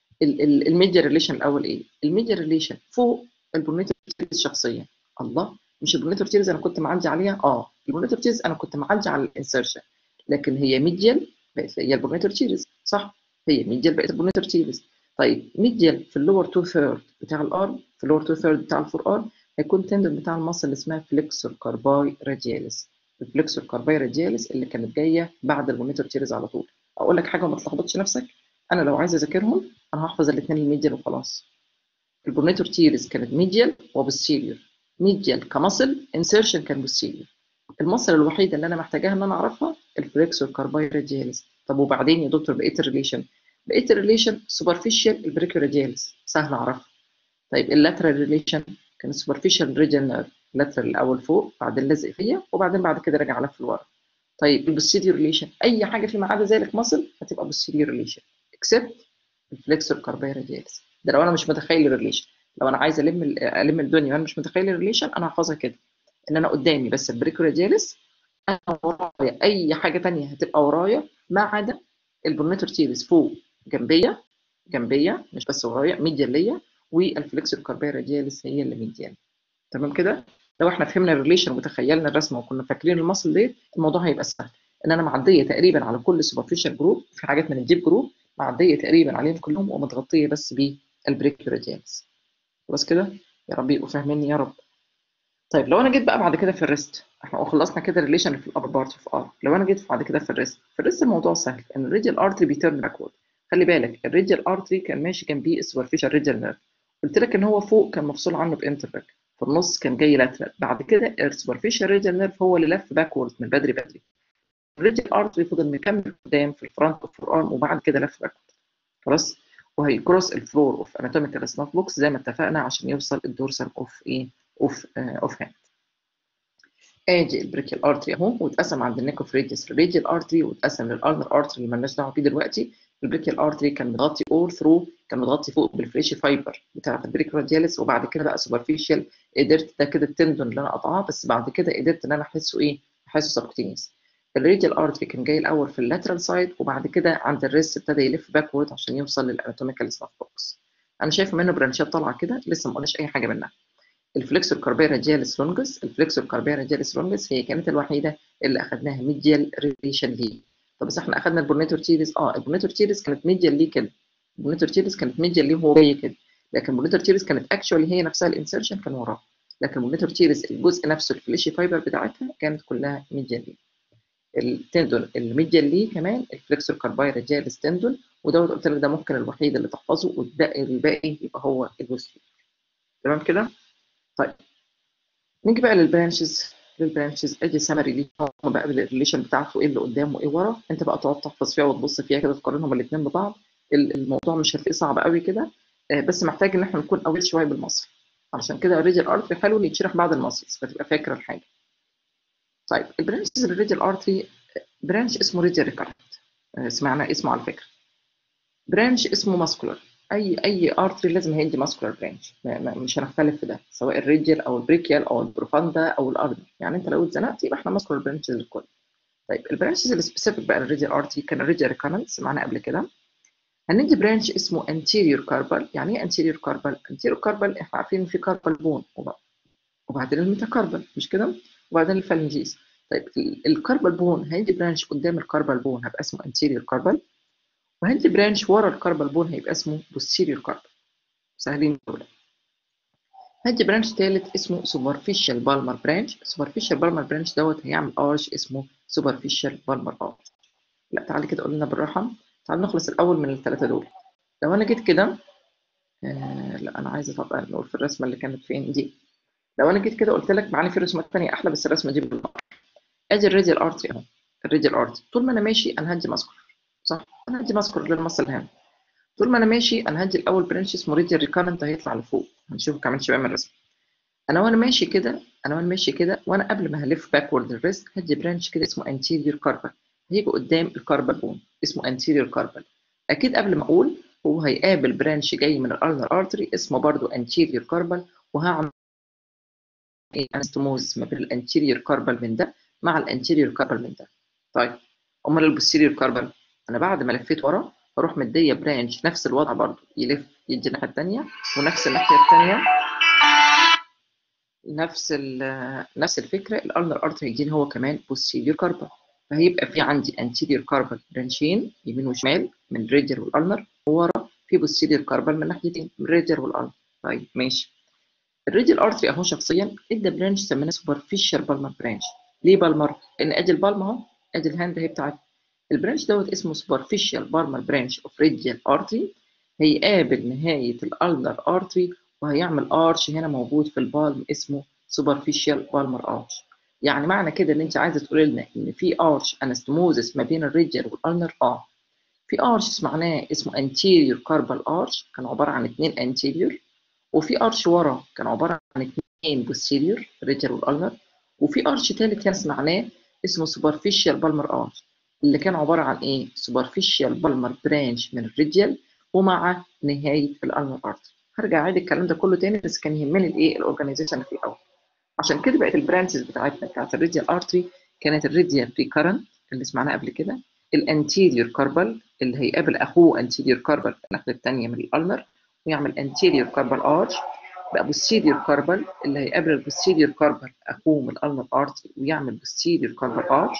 الميديا ريليشن الاول ايه؟ الميديا ريليشن فوق البرونيتور تيرز شخصيا الله مش البرونيتور تيرز انا كنت معالجه عليها اه البرونيتور تيرز انا كنت معالجه على الانسرشن لكن هي ميديال بقت هي البرونيتور تيرز صح هي ميديال بقت البرونيتور تيرز طيب ميديال في اللور تو ثيرد بتاع الارم في اللور تو ثيرد بتاع الفور ارم هيكون تندن بتاع المصل اللي اسمها فليكسور كارباي رادياليس الفليكسور كارباي رادياليس اللي كانت جايه بعد البرونيتور تيرز على طول اقول لك حاجه وما تلخبطش نفسك انا لو عايز اذاكرهم انا هحفظ الاثنين الميديال وخلاص البرونيتور تيرز كانت ميديال وبوستيريور ميديال كمصل انسيرشن كان بوستيريور المصل الوحيده اللي انا محتاجاها ان انا اعرفها الفليكسور كارباي رادياليس طب وبعدين يا دكتور بقيه الريليشن بقيه الريليشن سوبرفيشال البريكيو رادياليس سهل اعرفها طيب اللاترال ريليشن كان سوبرفيشال ريجن نيرف لاترال الاول فوق بعدين لازق فيا وبعدين بعد كده راجع لف لورا طيب البوستيريور ريليشن اي حاجه فيما عدا ذلك مصل هتبقى بوستيريور ريليشن اكسبت الفليكسور كارباي رادياليس ده لو انا مش متخيل الريليشن لو انا عايز الم الم الدنيا وانا مش متخيل الريليشن انا هحفظها كده ان انا قدامي بس البريكو رادياليس انا ورايا اي حاجه ثانيه هتبقى ورايا ما عدا البرونيتور تيريس فوق جنبيه جنبيه مش بس ورايا ميديال ليا والفليكسور كارباي رادياليس هي اللي ميديال تمام كده لو احنا فهمنا الريليشن وتخيلنا الرسمه وكنا فاكرين المصل ديت الموضوع هيبقى سهل ان انا معديه تقريبا على كل سوبرفيشال جروب في حاجات من الديب جروب معديه تقريبا عليهم كلهم ومتغطيه بس بالبريكيو رادياليس خلاص كده يا رب يبقوا فاهميني يا رب طيب لو انا جيت بقى بعد كده في الريست احنا خلصنا كده الريليشن في الابر بارت اوف ار لو انا جيت بعد كده في الريست في الريست الموضوع سهل ان الريديال ارتري بيترن باكورد خلي بالك الريديال ارتري كان ماشي جنبيه السوبرفيشال ريديال نيرف قلت لك ان هو فوق كان مفصول عنه بانترفاك في النص كان جاي لاترال بعد كده السوبرفيشال ريديال نيرف هو اللي لف باكورد من بدري بدري الريديال ارتري فضل مكمل قدام في الفرونت اوف ارم وبعد كده لف باكورد خلاص وهيكروس الفلور اوف اناتوميكال سناف بوكس زي ما اتفقنا عشان يوصل الدورسال اوف ايه اوف اوف هاند ادي البريكيال ارتري اهو واتقسم عند النيك اوف ريديوس الراديال ارتري واتقسم للارنر ارتري اللي مالناش دعوه بيه دلوقتي البريكيال ارتري كان متغطي اول ثرو كان متغطي فوق بالفريشي فايبر بتاع البريك رادياليس وبعد كده بقى سوبرفيشال قدرت ده كده التندون اللي انا قطعاه بس بعد كده قدرت ان انا احسه ايه احسه سبكتينيس الراديال ارتري كان جاي الاول في اللاترال سايد وبعد كده عند الريست ابتدى يلف باكورد عشان يوصل للاناتوميكال سناف بوكس انا شايف منه برانشات طالعه كده لسه ما قلناش اي حاجه منها الفليكسور كاربيا رادياليس لونجس الفليكسور كاربيا رادياليس لونجس هي كانت الوحيده اللي اخذناها ميديال ريليشن ليه طب بس احنا اخذنا البورنيتور تيريس اه البورنيتور تيريس كانت ميديال ليه كده البورنيتور تيريس كانت ميديال ليه وهو جاي كده لكن البورنيتور تيريس كانت اكشوالي هي نفسها الانسرشن كان وراه لكن البورنيتور تيريس الجزء نفسه الفليشي فايبر بتاعتها كانت كلها ميديال ليه التندون الميديال ليه كمان الفليكسور كارباي رادياليس تندون ودوت قلت لك ده ممكن الوحيد اللي تحفظه والباقي الباقي يبقى هو الوسلي تمام كده طيب نيجي بقى للبرانشز للبرانشز ادي سمري ليه بقى بالريليشن بتاعته ايه اللي قدام وايه ورا انت بقى تقعد تحفظ فيها وتبص فيها كده تقارنهم الاثنين ببعض الموضوع مش هتلاقيه صعب قوي كده بس محتاج ان احنا نكون قوي شويه بالمصل علشان كده الريديال ارتري حلو ان يتشرح بعد المصلز فتبقى فاكر الحاجه طيب البرانشز الريديال ارتري برانش اسمه ريديال ريكارنت سمعنا اسمه على فكره برانش اسمه ماسكولار اي اي ارتري لازم هيدي ماسكولار برانش مش هنختلف في ده سواء الريديال او البريكيال او البروفاندا او الارض يعني انت لو اتزنقت يبقى احنا ماسكولار برانشز الكل طيب البرانشز السبيسيفيك بقى الريديال ارتري كان الريديال ريكورنس معانا قبل كده هندي برانش اسمه anterior carpal يعني ايه anterior carpal anterior carpal احنا عارفين ان في carpal bone وبعدين الميتاكاربال مش كده وبعدين الفالنجيز طيب الكاربال بون هيدي برانش قدام الكاربال بون هيبقى اسمه anterior carpal وهيدي برانش ورا الكاربال بون هيبقى اسمه posterior carpal سهلين دول هدي برانش تالت اسمه superficial palmar branch superficial palmar branch دوت هيعمل ارش اسمه superficial palmar arch لا تعالي كده قول لنا بالراحه تعال نخلص الاول من الثلاثه دول لو انا جيت كده آه لا انا عايزه طبعا نقول في الرسمه اللي كانت فين دي لو انا جيت كده قلت لك معانا في رسمه ثانيه احلى بس الرسمه دي بالنهار ادي الراديال ارتري اهو الراديال ارتري طول ما انا ماشي انا هدي ماسكر صح انا هدي ماسكر للمصل هنا طول ما انا ماشي انا هدي الاول برانش اسمه راديال ريكارنت هيطلع لفوق هنشوفه كمان شويه من الرسم انا وانا ماشي كده انا وانا ماشي كده وانا قبل ما هلف باكورد الريست هدي برانش كده اسمه انتيريور كاربال هيجي قدام الكاربال بون اسمه انتيريور كاربال اكيد قبل ما اقول هو هيقابل برانش جاي من الالنر ارتري اسمه برضو انتيريور كاربال وهعمل انستموز ما بين الانتيريور كاربال من ده مع الانتيريور كاربال من ده طيب امال البوستيريور كاربال انا بعد ما لفيت ورا بروح مديه برانش نفس الوضع برضو يلف يجي الناحيه الثانيه ونفس الناحيه الثانيه نفس نفس الفكره الالنر ارتري هيجيني هو كمان بوستيريور كاربال فهيبقى في عندي anterior كاربال برانشين يمين وشمال من الراديال والالنر وورا في posterior كاربال من ناحيتين من الراديال والالنر طيب ماشي الراديال ارتري اهو شخصيا ادى برانش سميناه سوبرفيشال بالمر برانش ليه بالمر؟ لان ادي البالم اهو ادي الهاند اهي بتاعتي البرانش دوت اسمه سوبرفيشال بالمر برانش اوف راديال ارتري هيقابل نهايه الالنر ارتري وهيعمل ارش هنا موجود في البالم اسمه سوبرفيشال بالمر ارش يعني معنى كده ان انت عايزه تقولي لنا ان في ارش انستموزس ما بين الريديال والالنر اه في ارش معناه اسمه anterior كاربال ارش كان عباره عن اثنين anterior وفي ارش ورا كان عباره عن اثنين posterior الريديال والالنر وفي ارش ثالث هنا معناه اسمه superficial بالمر ارش اللي كان عباره عن ايه superficial بالمر برانش من الريديال ومع نهايه الالنر ارتري هرجع اعيد الكلام ده كله تاني بس كان يهمني الايه الاورجنايزيشن في الاول عشان كده بقت البرانشز بتاعتنا بتاعت الريديال ارتري كانت الريديال ريكارنت اللي سمعناها قبل كده الانتيريور كاربال اللي هيقابل اخوه انتيريور كاربال الناحيه الثانيه من الالنر ويعمل انتيريور كاربال ارش بقى بوستيريور كاربال اللي هيقابل البوستيريور كاربال اخوه من الالنر ارتري ويعمل بوستيريور كاربال ارش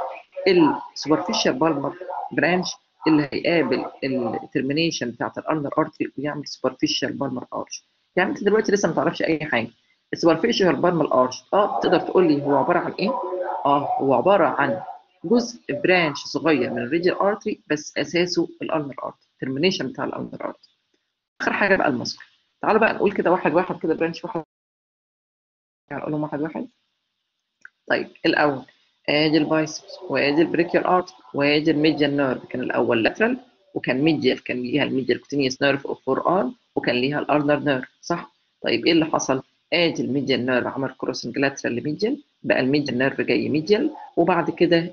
السوبرفيشال بالمر برانش اللي هيقابل الترمينيشن بتاعت الالنر ارتري ويعمل سوبرفيشال بالمر ارش يعني انت دلوقتي لسه ما تعرفش اي حاجه السوبرفيشال بالمر ارش اه تقدر تقول لي هو عباره عن ايه؟ اه هو عباره عن جزء برانش صغير من الريديال ارتري بس اساسه الالنر ارتري الترمينيشن بتاع الالنر ارتري اخر حاجه بقى المسكر تعالوا بقى نقول كده واحد واحد كده برانش واحد يعني نقول لهم واحد واحد طيب الاول ادي البايسبس وادي البريكيال ارت وادي الميديال نيرف كان الاول لاترال وكان ميديال كان ليها الميديال كوتينيوس نيرف اوف فور ار وكان ليها الارنر نيرف صح طيب ايه اللي حصل ادي الميديال نيرف عمل كروسنج لاترال لميديال بقى الميديال نيرف جاي ميديال وبعد كده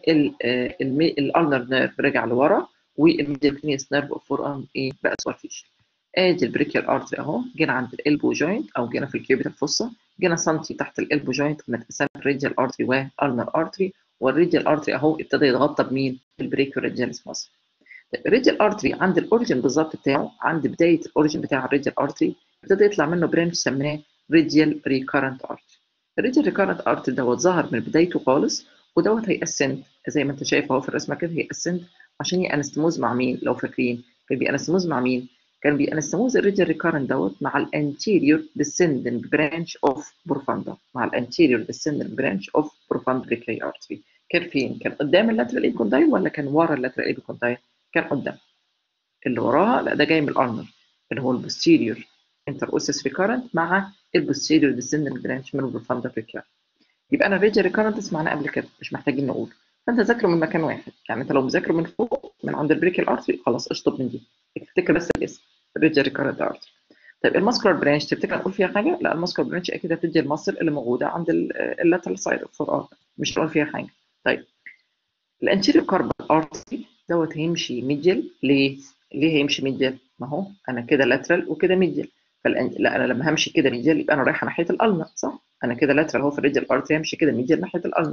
الالنر نيرف رجع لورا والميديال كوتينيوس نيرف اوف فور ار ايه بقى سوبرفيشال ادي البريكيال ارتري اهو جينا عند الالبو جوينت او جينا في الكيوبيتال فوسا جينا سنتي تحت الالبو جوينت متقسم الريديال ارتري والالنر ارتري والريديال ارتري اهو ابتدى يتغطى بمين؟ بالبريكيو ريديالس ماسل. طيب الريديال ارتري عند الاوريجن بالظبط بتاعه عند بدايه الاوريجن بتاع الريديال ارتري ابتدى يطلع منه برانش سميناه ريديال ريكارنت ارتري. الريديال ريكارنت ارتري دوت ظهر من بدايته خالص ودوت هيأسنت زي ما انت شايف اهو في الرسمه كده هيأسنت عشان يأنستموز مع مين لو فاكرين كان بيأنستموز مع مين؟ كان بيأنستموز الريديال ريكارنت دوت مع الانتيريور ديسندنج برانش اوف بروفاندا مع الانتيريور ديسندنج برانش اوف بروفاند بريكلي ارتري كان فين؟ كان قدام اللاترال ايبيكوندايل ولا كان ورا اللاترال ايبيكوندايل؟ كان قدام. اللي وراها لا ده جاي من الارنر اللي هو البوستيريور انتر اوسس ريكارنت مع البوستيريور ديسندنج برانش من البروفاندا بريكلي. يبقى انا الريجر ريكارنت سمعناه قبل كده مش محتاجين نقول. فانت ذاكره من مكان واحد يعني انت لو مذاكره من فوق من عند البريكل ارتري خلاص اشطب من دي. افتكر بس الاسم الريجر ريكارنت ارتري. طيب الماسكولار برانش تفتكر نقول فيها حاجه؟ لا الماسكولار برانش اكيد هتدي المصل اللي موجوده عند اللاترال سايد اوف فور مش هنقول فيها حاجه. طيب الانتيريور كاربال ارتري دوت هيمشي ميديال ليه؟ ليه هيمشي ميديال؟ ما هو انا كده لاترال وكده ميديال فالأن... لا انا لما همشي كده ميديال يبقى انا رايحه ناحيه الالنا صح؟ انا كده لاترال اهو في الريديال ارتري همشي كده ميديال ناحيه الالنا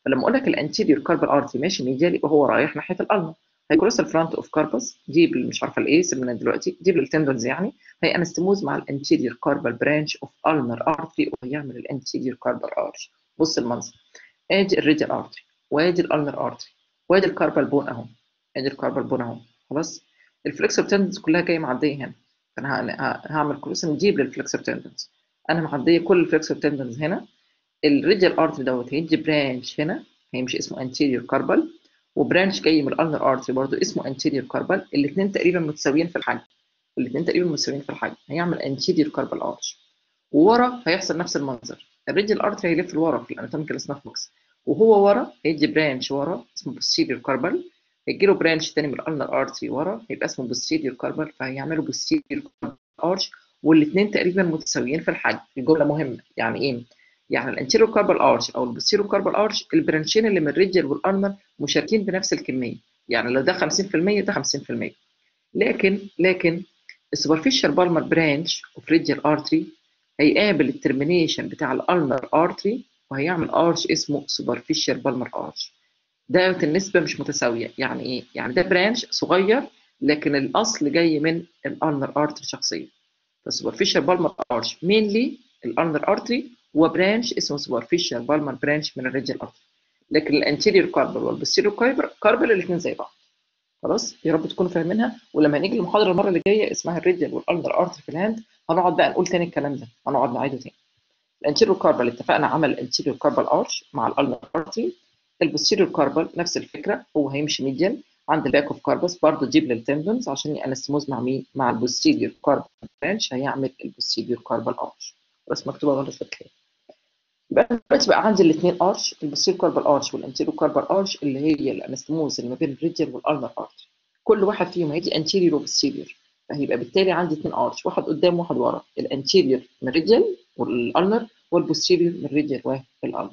فلما اقول لك الانتيريور كاربال ارتري ماشي ميديالي وهو رايح ناحيه الالنا هيكروس الفرونت اوف كاربس دي مش عارفه الايه سيبنا دلوقتي دي بالتندرز يعني هي انستموز مع الانتيريور كاربال برانش اوف النر ارتري وهيعمل الانتيريور كاربال ارش بص المنظر ادي الريديال ارتري وادي الالنر ارتري وادي الكاربال بون اهو ادي الكاربال بون اهو خلاص الفليكسور تندنس كلها جايه معديه هنا فانا هعمل كروسنج ديب للفليكسور تندنس انا معديه كل الفليكسور تندنس هنا الريديال ارتري دوت هيدي برانش هنا هيمشي اسمه انتيريور كاربال وبرانش جاي من الالنر ارتري برضه اسمه انتيريور كاربال الاثنين تقريبا متساويين في الحجم الاثنين تقريبا متساويين في الحجم هيعمل انتيريور كاربال ارش وورا هيحصل نفس المنظر الريديال ارتري هيلف لورا في الاناتوميكال سنافمكس وهو ورا هيدي برانش ورا اسمه posterior كاربال هيجي له برانش تاني من الالنر ارتري ورا هيبقى اسمه posterior كاربال فهيعملوا posterior ارش والاثنين تقريبا متساويين في الحجم الجمله مهمه يعني ايه يعني الانتيريور كاربال ارش او البوستيريور كاربال ارش البرانشين اللي من الريديال والالنر مشاركين بنفس الكميه يعني لو ده 50% ده 50% لكن لكن السوبرفيشال بالمر برانش اوف ريديال ارتري هيقابل الترمينيشن بتاع الالنر ارتري وهيعمل ارش اسمه سوبرفيشال بالمر ارش ده النسبه مش متساويه يعني ايه يعني ده برانش صغير لكن الاصل جاي من الالنر ارتري شخصيا فالسوبرفيشال بالمر ارش مينلي الالنر ارتري وبرانش اسمه سوبرفيشال بالمر برانش من الريديال ارتري لكن الانتيريور كاربل والبوستيريور كاربل الاثنين زي بعض خلاص يا رب تكونوا فاهمينها ولما نيجي المحاضره المره اللي جايه اسمها الريديال والالنر ارتري في الهاند هنقعد بقى نقول تاني الكلام ده هنقعد نعيده تاني الانتيريور كاربل اتفقنا عمل الانتيريور كاربل ارش مع الالنر ارتري البوستيريور كاربل نفس الفكره هو هيمشي ميديال عند الباك اوف كاربس برضه جيب للتندونز عشان يانستموز مع مين مع البوستيريور كاربل برانش هيعمل البوستيريور كاربل ارش بس مكتوبه غلط في الكتاب يبقى دلوقتي بقى عندي الاثنين ارش البوستيريور كاربال ارش والانتيريور كاربال ارش اللي هي الانستموز اللي ما بين الريديال والالنر ارش كل واحد فيهم هيجي انتيريور وبوستيريور فهيبقى بالتالي عندي اثنين ارش واحد قدام وواحد ورا الانتيريور من الريديال والالنر والبوستيريور من الريديال والالنر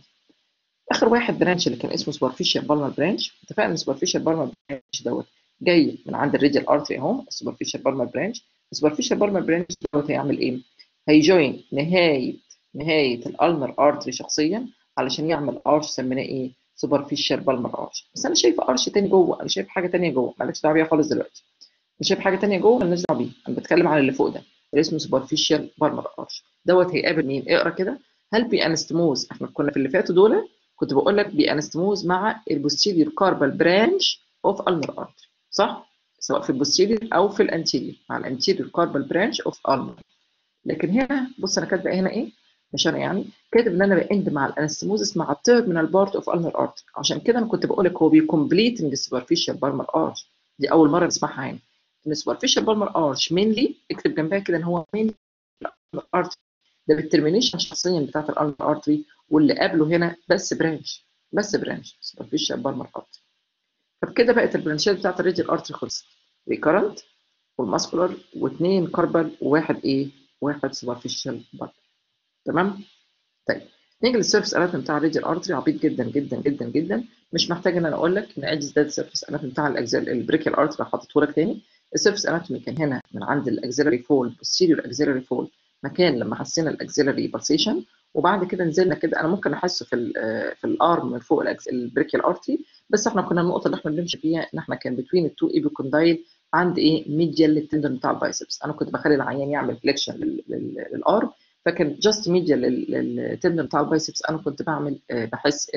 اخر واحد برانش اللي كان اسمه سوبرفيشال بالمر برانش اتفقنا ان سوبرفيشال بالمر برانش دوت جاي من عند الريديال ارتري اهو السوبرفيشال بالمر برانش السوبرفيشال بالمر برانش دوت هيعمل ايه؟ هيجوين نهايه نهايه الالنر ارتري شخصيا علشان يعمل ارش سميناه ايه؟ سوبرفيشال بالمر ارش بس انا شايف ارش تاني جوه انا شايف حاجه تانيه جوه مالكش دعوه بيها خالص دلوقتي انا شايف حاجه تانيه جوه مالناش دعوه بيها انا بتكلم على اللي فوق ده اللي اسمه سوبرفيشال بالمر ارش دوت هيقابل مين؟ اقرا كده هل بيانستموز احنا كنا في اللي فاتوا دول كنت بقول لك بيانستموز مع البوستيريور كاربال برانش اوف النر ارتري صح؟ سواء في البوستيريور او في الانتيريور مع الانتيريور كاربال برانش اوف النر لكن هنا بص انا كاتبه هنا ايه؟ مش انا يعني كاتب ان انا باند مع الانستموزس مع التيرمينال بارت اوف النر ارتري عشان كده انا كنت بقول لك هو بيكمبليتنج السوبرفيشال بالمر ارش دي اول مره نسمعها هنا ان السوبرفيشال بالمر ارش مينلي اكتب جنبها كده ان هو مينلي ارتري ده بالترمينيشن شخصيا بتاعت الالنر ارتري واللي قبله هنا بس برانش بس برانش سوبرفيشال بالمر ارتري فبكده بقت البرانشات بتاعت الريديال ارتري خلصت ريكارنت والماسكولار واثنين كاربال وواحد ايه؟ واحد سوبرفيشال بالمر تمام؟ طيب نيجي للسيرفس اناتومي بتاع الريديال ارتري عبيط جدا جدا جدا جدا مش محتاج ان انا اقول لك ان ادي ده السيرفس اناتومي بتاع الاجزاء البريكال ارتري حاطته لك تاني السيرفس اناتومي كان هنا من عند الاكزيلري فول posterior اكزيلري فول مكان لما حسينا الاكزيلري بالسيشن وبعد كده نزلنا كده انا ممكن احسه في ال في الارم من فوق البريكال ارتري بس احنا كنا النقطه اللي احنا بنمشي فيها ان احنا كان بتوين التو ايبيكوندايل عند ايه ميديال للتندن بتاع البايسبس انا كنت بخلي العيان يعمل فليكشن للارم فكان جاست ميديال للتندن بتاع البايسبس انا كنت بعمل بحس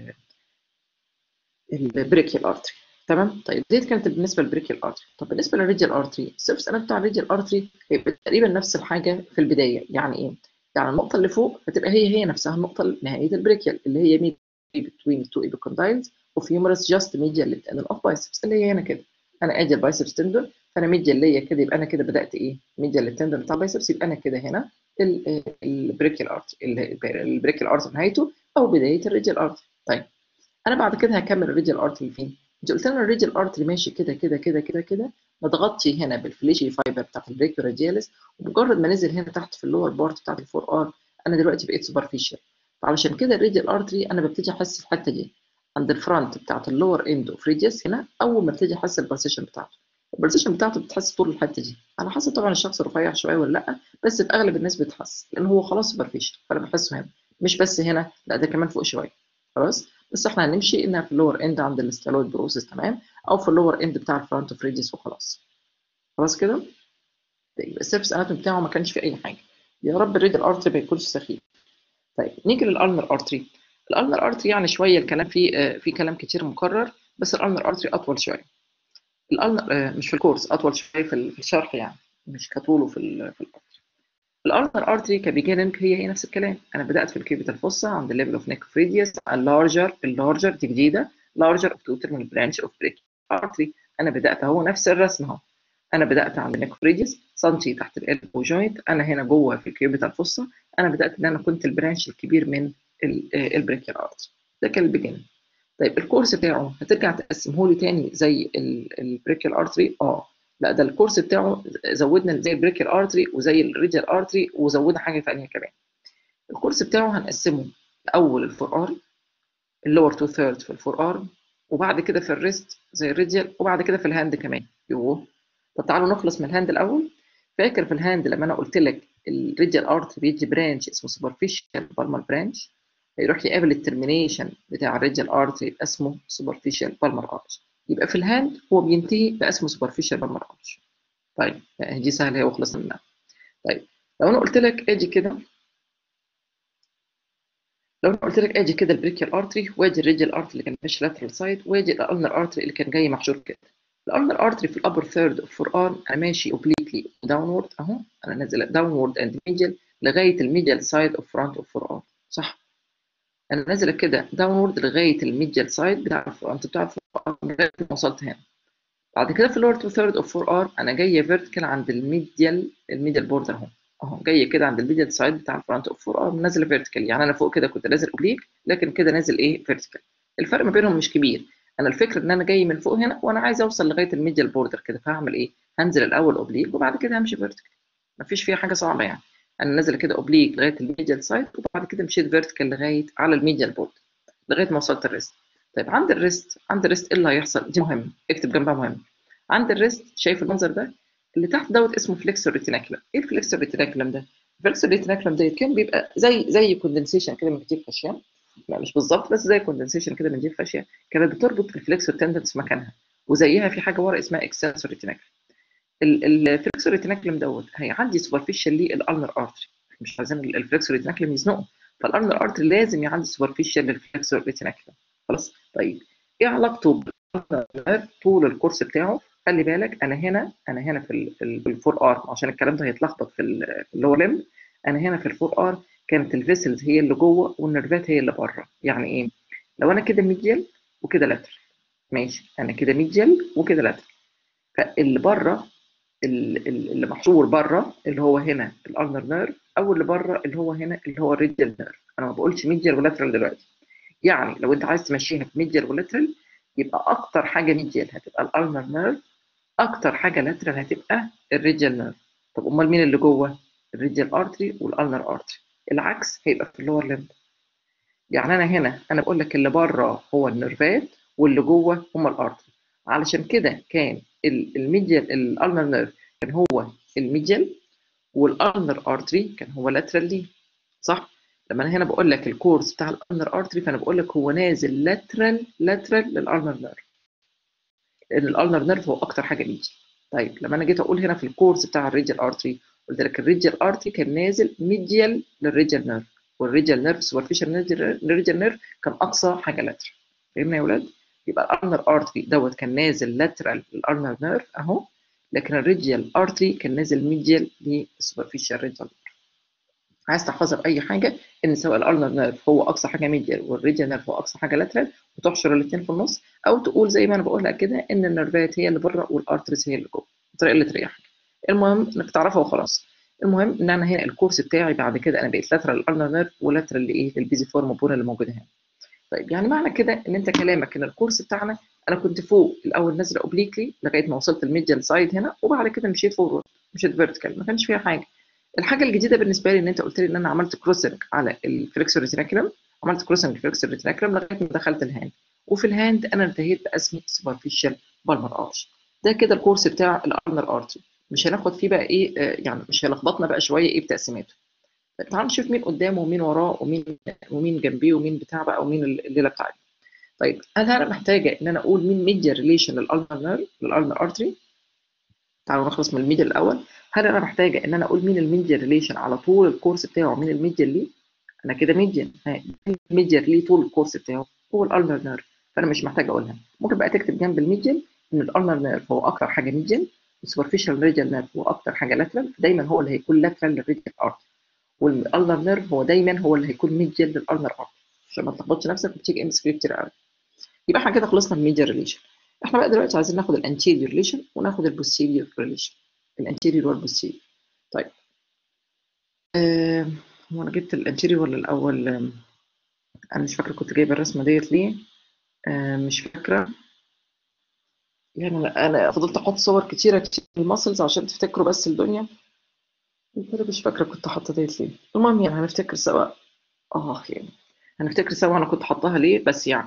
البريكال ارتري تمام طيب دي كانت بالنسبه للبريكال ارتري طب بالنسبه للريديال ارتري السيرفس انا بتاع الريديال ارتري هيبقى تقريبا نفس الحاجه في البدايه يعني ايه يعني النقطه اللي فوق هتبقى هي هي نفسها النقطه نهايه البريكال اللي هي ميد between two epicondyles of humerus just medial للتندن of biceps اللي هي هنا كده انا ادي البايسبس تندون فانا ميديال ليا كده يبقى انا كده بدات ايه ميديال للتندون بتاع البايسبس يبقى انا كده هنا البريكال ارت البريكال ارت نهايته او بدايه الريديال ارت طيب انا بعد كده هكمل الريديال ارتري فين؟ انت قلت لنا الريديال ارتري ماشي كده كده كده كده كده متغطي هنا بالفليشي فايبر بتاعت البريكيو رادياليس ومجرد ما نزل هنا تحت في اللور بارت بتاعت الفور ار انا دلوقتي بقيت سوبرفيشال فعلشان كده الريديال ارتري انا ببتدي احس الحته دي عند الفرونت بتاعت اللور اند اوف ريديوس هنا اول ما ابتدي احس البلسيشن بتاعته البلسيشن بتاعته بتحس طول الحته دي على حسب طبعا الشخص رفيع شويه ولا لا بس في اغلب الناس بتحس لان هو خلاص سوبرفيشال فانا بحسه هنا مش بس هنا لا ده كمان فوق شويه خلاص بس احنا هنمشي انها في اللور اند عند الاستالويد بروسيس تمام او في اللور اند بتاع الفرونت اوف ريديوس وخلاص خلاص كده يبقى السيرفس اناتومي بتاعه ما كانش فيه اي حاجه يا رب الريدل ارتري ما يكونش سخيف طيب نيجي للالنر ارتري الالنر ارتري يعني شويه الكلام فيه آه في كلام كتير مكرر بس الالنر ارتري اطول شويه الالنر آه مش في الكورس اطول شويه في الشرح يعني مش كطوله في ال في الارتري الالنر ارتري كبيجيننج هي هي نفس الكلام انا بدات في الكيبيتال فوسا عند الليفل اوف نيك اوف ريديوس اللارجر اللارجر دي جديده لارجر اوف تو تيرمينال برانش اوف بريك ارتري انا بدات اهو نفس الرسم اهو انا بدات عند النيك اوف ريديوس سنتي تحت الالبو جوينت انا هنا جوه في الكيوبيتال فوسا انا بدات ان انا كنت البرانش الكبير من البريكيال ارتري ده كان البيجن طيب الكورس بتاعه هترجع تقسمه لي تاني زي البريكيال ارتري اه لا ده الكورس بتاعه زودنا زي البريكيال ارتري وزي الريجيال ارتري وزودنا حاجه ثانيه كمان الكورس بتاعه هنقسمه الاول الفور ارم اللور تو ثيرد في الفور ارم وبعد كده في الريست زي الريديال وبعد كده في الهاند كمان يوه طب تعالوا نخلص من الهاند الاول فاكر في الهاند لما انا قلت لك الريديال ارت بيجي برانش اسمه سوبرفيشال بالمر برانش هيروح يقابل الترمينيشن بتاع الريديال ارت يبقى اسمه سوبرفيشال بالمر ارش يبقى في الهاند هو بينتهي باسمه سوبرفيشال بالمر ارش طيب يعني دي سهله اهي وخلصنا منها طيب لو انا قلت لك اجي كده لو انا قلت لك اجي كده البريكيال ارتري واجي الريديال ارتري اللي كان ماشي لاترال سايد واجي الالنر ارتري اللي كان جاي محشور كده الالنر ارتري في الابر ثيرد اوف فور ارم انا ماشي اوبليكلي داونورد اهو انا نازل داونورد اند ميديال لغايه الميديال سايد اوف فرونت اوف فور ارم صح انا نازله كده داونورد لغايه الميديال سايد بتاع الفرونت بتاع الفور ارم لغايه ما وصلت هنا بعد كده في اللور تو ثيرد اوف فور ارم انا جايه فيرتيكال عند الميديال الميديال بوردر اهو اهو جايه كده عند الميديال سايد بتاع الفرونت اوف فور ارم نازله فيرتيكال يعني انا فوق كده كنت نازل اوبليك لكن كده نازل ايه فيرتيكال الفرق ما بينهم مش كبير انا الفكره ان انا جاي من فوق هنا وانا عايز اوصل لغايه الميديال بوردر كده فهعمل ايه هنزل الاول اوبليك وبعد كده همشي فيرتيكال مفيش فيها حاجه صعبه يعني انا نازل كده اوبليك لغايه الميديال سايد وبعد كده مشيت فيرتيكال لغايه على الميديال بوردر لغايه ما وصلت الريست طيب عند الريست عند الريست ايه اللي هيحصل دي مهم اكتب جنبها مهم عند الريست شايف المنظر ده اللي تحت دوت اسمه فليكسور ريتيناكلم ايه الفليكسور ريتيناكلم ده الفليكسور ريتيناكلم ده كان بيبقى زي زي كوندنسيشن كده من كتير فاشياء لا مش بالظبط بس زي كوندنسيشن كده من دي فاشيه كانت بتربط الفليكسور تندنس في مكانها وزيها في حاجه ورا اسمها اكسنسور ريتيناكلم الفليكسور ريتيناكلم دوت هيعدي سوبرفيشال للالنر ارتري مش عايزين الفليكسور ريتيناكلم يزنقه فالالنر ارتري لازم يعدي سوبرفيشال للفليكسور ريتيناكلم خلاص طيب ايه علاقته طول الكورس بتاعه خلي بالك انا هنا انا هنا في في الفور ار عشان الكلام ده هيتلخبط في اللي هو لم انا هنا في الفور ار كانت الفيسلز هي اللي جوه والنرفات هي اللي بره يعني ايه لو انا كده ميديال وكده لاترال ماشي انا كده ميديال وكده لاترال فاللي بره اللي محشور بره اللي هو هنا الالنر نيرف او اللي بره اللي هو هنا اللي هو الريديال نيرف انا ما بقولش ميديال ولاترال دلوقتي يعني لو انت عايز تمشيها في ميديال ولاترال يبقى اكتر حاجه ميديال هتبقى الالنر نيرف اكتر حاجه لاترال هتبقى الريديال نيرف طب امال مين اللي جوه الريديال ارتري والالنر ارتري العكس هيبقى في اللور لمب يعني انا هنا انا بقول لك اللي بره هو النيرفات واللي جوه هم الارتري علشان كده كان الميديال الالنر نيرف كان هو الميديال والالنر ارتري كان هو لاترال ليه صح لما انا هنا بقول لك الكورس بتاع الالنر ارتري فانا بقول لك هو نازل لاترال لاترال للالنر نيرف لان الالنر نيرف هو اكتر حاجه ميديال طيب لما انا جيت اقول هنا في الكورس بتاع الريديال ارتري قلت لك الريديال ارتري كان نازل ميديال للريديال نيرف والريديال نيرف سوبرفيشال ريديال نيرف كان اقصى حاجه لاترال فهمنا يا ولاد يبقى الارنر ارتري دوت كان نازل لاترال للارنر نيرف اهو لكن الريديال ارتري كان نازل ميديال للسوبرفيشال ريديال عايز تحفظها باي حاجه ان سواء الارنر نيرف هو اقصى حاجه ميديال والريديال نيرف هو اقصى حاجه لاترال وتحشر الاثنين في النص او تقول زي ما انا بقولها كده ان النيرفات هي اللي بره والارتريز هي اللي جوه الطريقه اللي تريحك المهم انك تعرفها وخلاص المهم ان انا هنا الكورس بتاعي بعد كده انا بقيت لاترال الارنر نيرف ولاترال لايه للبيزي فورم بونا اللي موجوده هنا طيب يعني معنى كده ان انت كلامك ان الكورس بتاعنا انا كنت فوق الاول نازله اوبليكلي لغايه ما وصلت الميديال سايد هنا وبعد كده مشيت فورورد مشيت فيرتيكال ما كانش فيها حاجه الحاجه الجديده بالنسبه لي ان انت قلت لي ان انا عملت كروسنج على الفليكسور ريتيناكلم عملت كروسنج الفليكسور ريتيناكلم لغايه ما دخلت الهاند وفي الهاند انا انتهيت باسم سوبرفيشال بالمر ارش ده كده الكورس بتاع الارنر ارتري مش هناخد فيه بقى ايه آه يعني مش هيلخبطنا بقى شويه ايه بتقسيماته تعال نشوف مين قدامه ومين وراه ومين ومين جنبيه ومين بتاع بقى ومين الليله بتاعتي طيب هل انا محتاجه ان انا اقول مين ميديا ريليشن للالنر نيرف للالنر ارتري تعالوا نخلص من الميديا الاول هل انا محتاجه ان انا اقول مين الميديا ريليشن على طول الكورس بتاعه مين الميديا ليه انا كده ميديا الميديا ليه طول الكورس بتاعه هو الالنر نيرف فانا مش محتاج اقولها ممكن بقى تكتب جنب الميديان ان الالنر نيرف هو اكتر حاجه ميديان السوبرفيشال ريجال نيرف هو اكتر حاجه لاترال دايما هو اللي هيكون لاترال للريجال ارت والالنر نيرف هو دايما هو اللي هيكون ميديان للالنر ارت عشان ما تلخبطش نفسك وتيجي ام اس كتير قوي يبقى احنا كده خلصنا الميديا ريليشن احنا بقى دلوقتي عايزين ناخد الانتيريور ريليشن وناخد البوستيريور ريليشن الانتيريور والبوستيريور طيب آه هو انا جبت الانتيريور ولا الاول آه انا مش فاكره كنت جايبه الرسمه ديت ليه آه مش فاكره يعني انا انا فضلت احط صور كتيره كتير الماسلز عشان تفتكروا بس الدنيا انا مش فاكره كنت حاطه ديت ليه المهم يعني هنفتكر سوا اه يعني هنفتكر سوا انا كنت حاطاها ليه بس يعني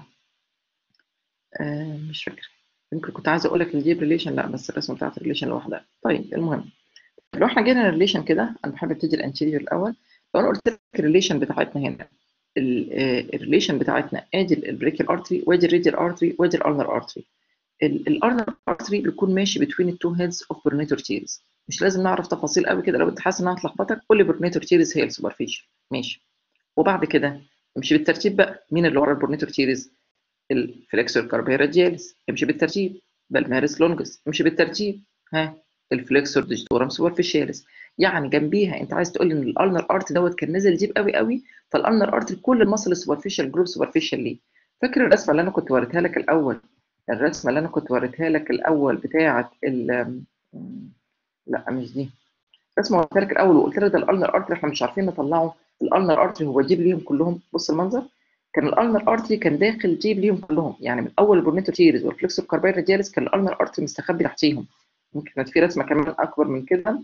آه مش فاكره يمكن كنت عايزه اقول لك الجيب ريليشن لا بس الرسمه بتاعت الريليشن لوحدها طيب المهم لو احنا جينا الريليشن كده انا بحب ابتدي الانتيريور الاول لو انا قلت لك الريليشن بتاعتنا هنا الريليشن بتاعتنا ادي البريكال ارتري وادي الريديال ارتري وادي الارنر ارتري الارنر ارتري بيكون ماشي بين التو هيدز اوف برنيتور تيرز مش لازم نعرف تفاصيل قوي كده لو انت حاسس انها هتلخبطك قول لي برنيتور تيرز هي السوبرفيشال ماشي وبعد كده امشي بالترتيب بقى مين اللي ورا البرنيتور تيرز الفليكسور كاربي رادياليس امشي بالترتيب بالمارس لونجس امشي بالترتيب ها الفليكسور ديجيتورم سوبرفيشاليس يعني جنبيها انت عايز تقول ان الالنر ارت دوت كان نزل ديب قوي قوي فالالنر ارت كل المصل السوبرفيشال جروب سوبرفيشال ليه فاكر الرسمه اللي انا كنت وريتها لك الاول الرسمه اللي انا كنت وريتها لك الاول بتاعه ال لا مش دي الرسمه وريتها لك الاول وقلت لك ده الالنر ارتري احنا مش عارفين نطلعه الالنر ارتري هو جيب ليهم كلهم بص المنظر كان الالنر ارتري كان داخل جيب ليهم كلهم يعني من اول البورنيتو تيريز والفلكسور كارباي رادياليس كان الالنر ارتري مستخبي تحتيهم ممكن كانت في رسمه كمان اكبر من كده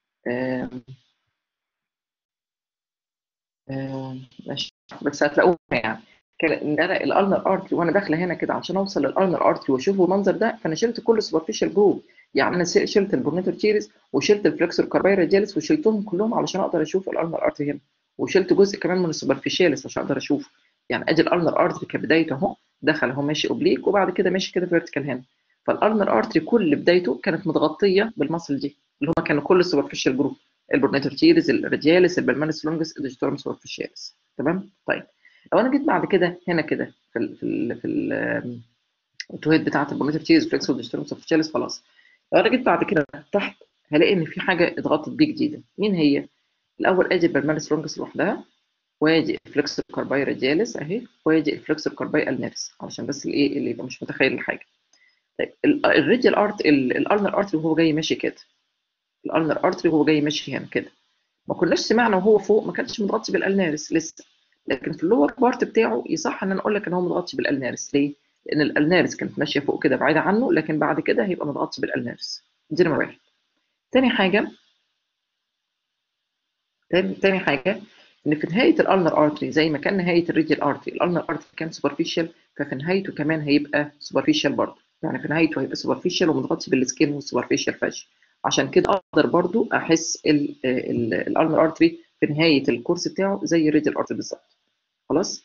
ماشي بس هتلاقوها يعني كان ان انا الالنر ارتري وانا داخله هنا كده عشان اوصل للالنر ارتري واشوف المنظر ده فانا شلت كل سوبرفيشال جروب يعني انا شلت البورنيتور تيريز وشلت الفلكسور كارباي رادياليس وشلتهم كلهم علشان اقدر اشوف الالنر ارتري هنا وشلت جزء كمان من السوبرفيشاليس عشان اقدر اشوف يعني ادي الالنر ارتري كبدايته اهو دخل اهو ماشي اوبليك وبعد كده ماشي كده فيرتيكال هنا فالالنر ارتري كل بدايته كانت متغطيه بالمصل دي اللي هم كانوا كل السوبرفيشال جروب البورنيتور تيريز الرادياليس البلمانس لونجس الديجيتورم سوبرفيشاليس تمام طيب لو انا جيت بعد كده هنا كده في ال في ال في ال التوهيد بتاعه البورنيتور تيريز فليكس والديجيتورم سوبرفيشاليس خلاص لو انا جيت بعد كده تحت هلاقي ان في حاجه اتغطت بيه جديده مين هي؟ الاول ادي البلمانس لونجس لوحدها وادي الفلكسور كارباي رادياليس اهي وادي الفلكسور كارباي النيرس علشان بس الايه اللي يبقى مش متخيل الحاجه طيب الريديال ارت الالنر ارتري وهو جاي ماشي كده الالنر ارتري وهو جاي ماشي هنا كده ما كناش سمعنا وهو فوق ما كانش متغطي بالالنارس لسه لكن في اللور بارت بتاعه يصح ان انا اقول لك ان هو متغطي بالالنارس ليه؟ لان الالنارس كانت ماشيه فوق كده بعيده عنه لكن بعد كده هيبقى متغطي بالالنارس دي نمره واحد تاني حاجه تاني, تاني حاجه ان في نهايه الالنر ارتري زي ما كان نهايه الريديال ارتري الالنر ارتري كان سوبرفيشال ففي نهايته كمان هيبقى سوبرفيشال برضه يعني في نهايته هيبقى سوبرفيشال ومتغطي بالسكين والسوبرفيشال فاشي عشان كده اقدر برضو احس الالنر ارتري في نهايه الكورس بتاعه زي الريديال ارتري بالظبط خلاص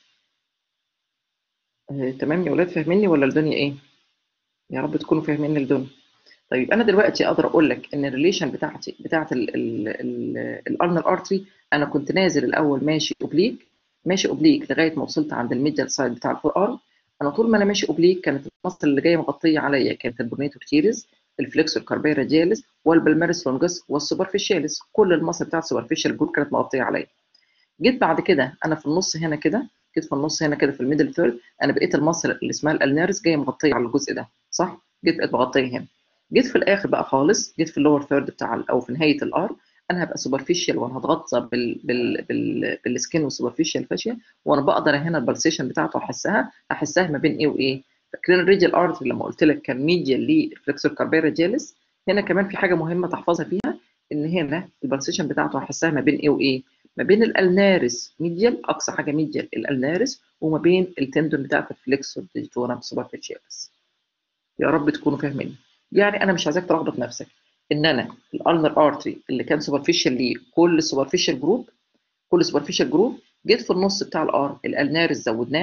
آه، تمام يا ولاد فاهميني ولا الدنيا ايه يا رب تكونوا فاهمين الدنيا طيب انا دلوقتي اقدر اقول لك ان الريليشن بتاعتي بتاعت الالنر ارتري انا كنت نازل الاول ماشي اوبليك ماشي اوبليك لغايه ما وصلت عند الميديال سايد بتاع الفور ارم انا طول ما انا ماشي اوبليك كانت المصل اللي جايه مغطيه عليا كانت البورنيتور تيريز الفليكسور كاربي رادياليس والبلماريس لونجس والسوبرفيشاليس كل المصل بتاعت السوبرفيشال جروب كانت مغطيه عليا جيت بعد كده انا في النص هنا كده جيت في النص هنا كده في الميدل ثيرد انا بقيت المصل اللي اسمها الالنارس جايه مغطيه على الجزء ده صح جيت بقيت مغطيه هنا جيت في الاخر بقى خالص جيت في اللور ثيرد بتاع او في نهايه الار انا هبقى سوبرفيشال وانا هتغطى بال بال بال بالسكين والسوبرفيشال فاشيا وانا بقدر هنا البلسيشن بتاعته احسها احسها ما بين ايه وايه فاكرين الريجل ارتري لما قلت لك كان ميديال للفلكسور كاربي رادياليس هنا كمان في حاجه مهمه تحفظها فيها ان هنا البلسيشن بتاعته هحسها ما بين ايه وايه ما بين الالنارس ميديال اقصى حاجه ميديال الالنارس وما بين التندون بتاعت الفلكسور ديجيتورم سوبرفيشاليس يا رب تكونوا فاهمين يعني انا مش عايزاك تلخبط نفسك ان انا الالنر ارتري اللي كان سوبرفيشال ليه كل سوبرفيشال جروب كل سوبرفيشال جروب جيت في النص بتاع الار الالنارس زودناها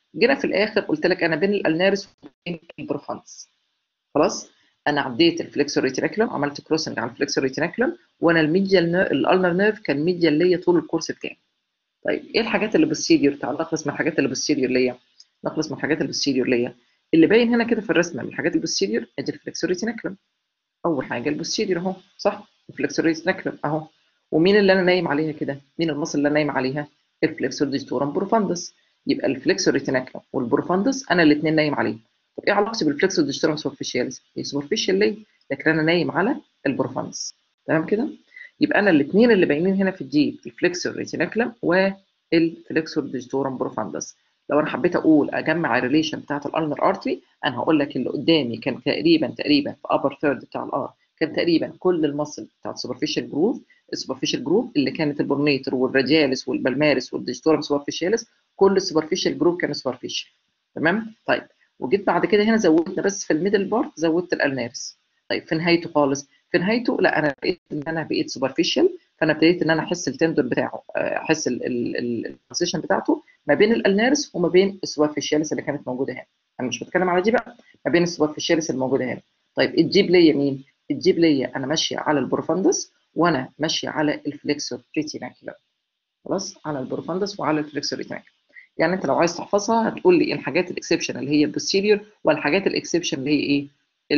جينا في الاخر قلت لك انا بين الالنارس وبين البروفانس خلاص انا عديت الفليكسور ريتينيكولم عملت كروسنج على الفليكسور ريتينيكولم وانا الميديال الالنر نيرف كان ميديال ليا طول الكورس بتاعي طيب ايه الحاجات اللي بالسيريور تعال نخلص من الحاجات اللي بالسيريور ليا نخلص من الحاجات اللي بالسيريور ليا اللي باين هنا كده في الرسمه من الحاجات اللي بالسيريور ادي الفليكسور ريتينيكولم اول حاجه البوستيريور اهو صح الفليكسور ريتينيكولم اهو ومين اللي انا نايم عليها كده مين المصل اللي انا نايم عليها الفليكسور ديستورم بروفاندس يبقى الفليكسور ريتينيكولم والبروفاندس انا الاثنين نايم عليهم طب ايه علاقتي بالفليكسور ديستورم سوبرفيشياليس هي سوبرفيشال ليه لكن انا نايم على البروفاندس تمام كده يبقى انا الاثنين اللي باينين هنا في الديب الفليكسور ريتينيكولم والفليكسور ديستورم بروفاندس لو انا حبيت اقول اجمع الريليشن بتاعت الالنر ارتري انا هقول لك اللي قدامي كان تقريبا تقريبا في ابر ثيرد بتاع الار كان تقريبا كل المصل بتاعت السوبرفيشال جروف السوبرفيشال جروف اللي كانت البورنيتر والرادياليس والبلمارس والديجيتورم سوبرفيشاليس كل السوبرفيشال جروف كان سوبرفيشال تمام طيب وجيت بعد كده هنا زودنا بس في الميدل بارت زودت الالنارس طيب في نهايته خالص في نهايته لا انا لقيت ان انا بقيت سوبرفيشال فانا ابتديت ان انا احس التندر بتاعه احس البوزيشن بتاعته ما بين الالنارس وما بين السوبرفيشاليس اللي كانت موجوده هنا انا مش بتكلم على دي بقى ما بين السوبرفيشاليس الموجوده هنا طيب الجيب ليا مين الجيب ليا انا ماشيه على البروفاندس وانا ماشيه على الفليكسور ريتيناكولم خلاص على البروفاندس وعلى الفليكسور ريتيناكولم يعني انت لو عايز تحفظها هتقول لي الحاجات الاكسبشن اللي هي البوستيريور والحاجات الاكسبشن اللي هي ايه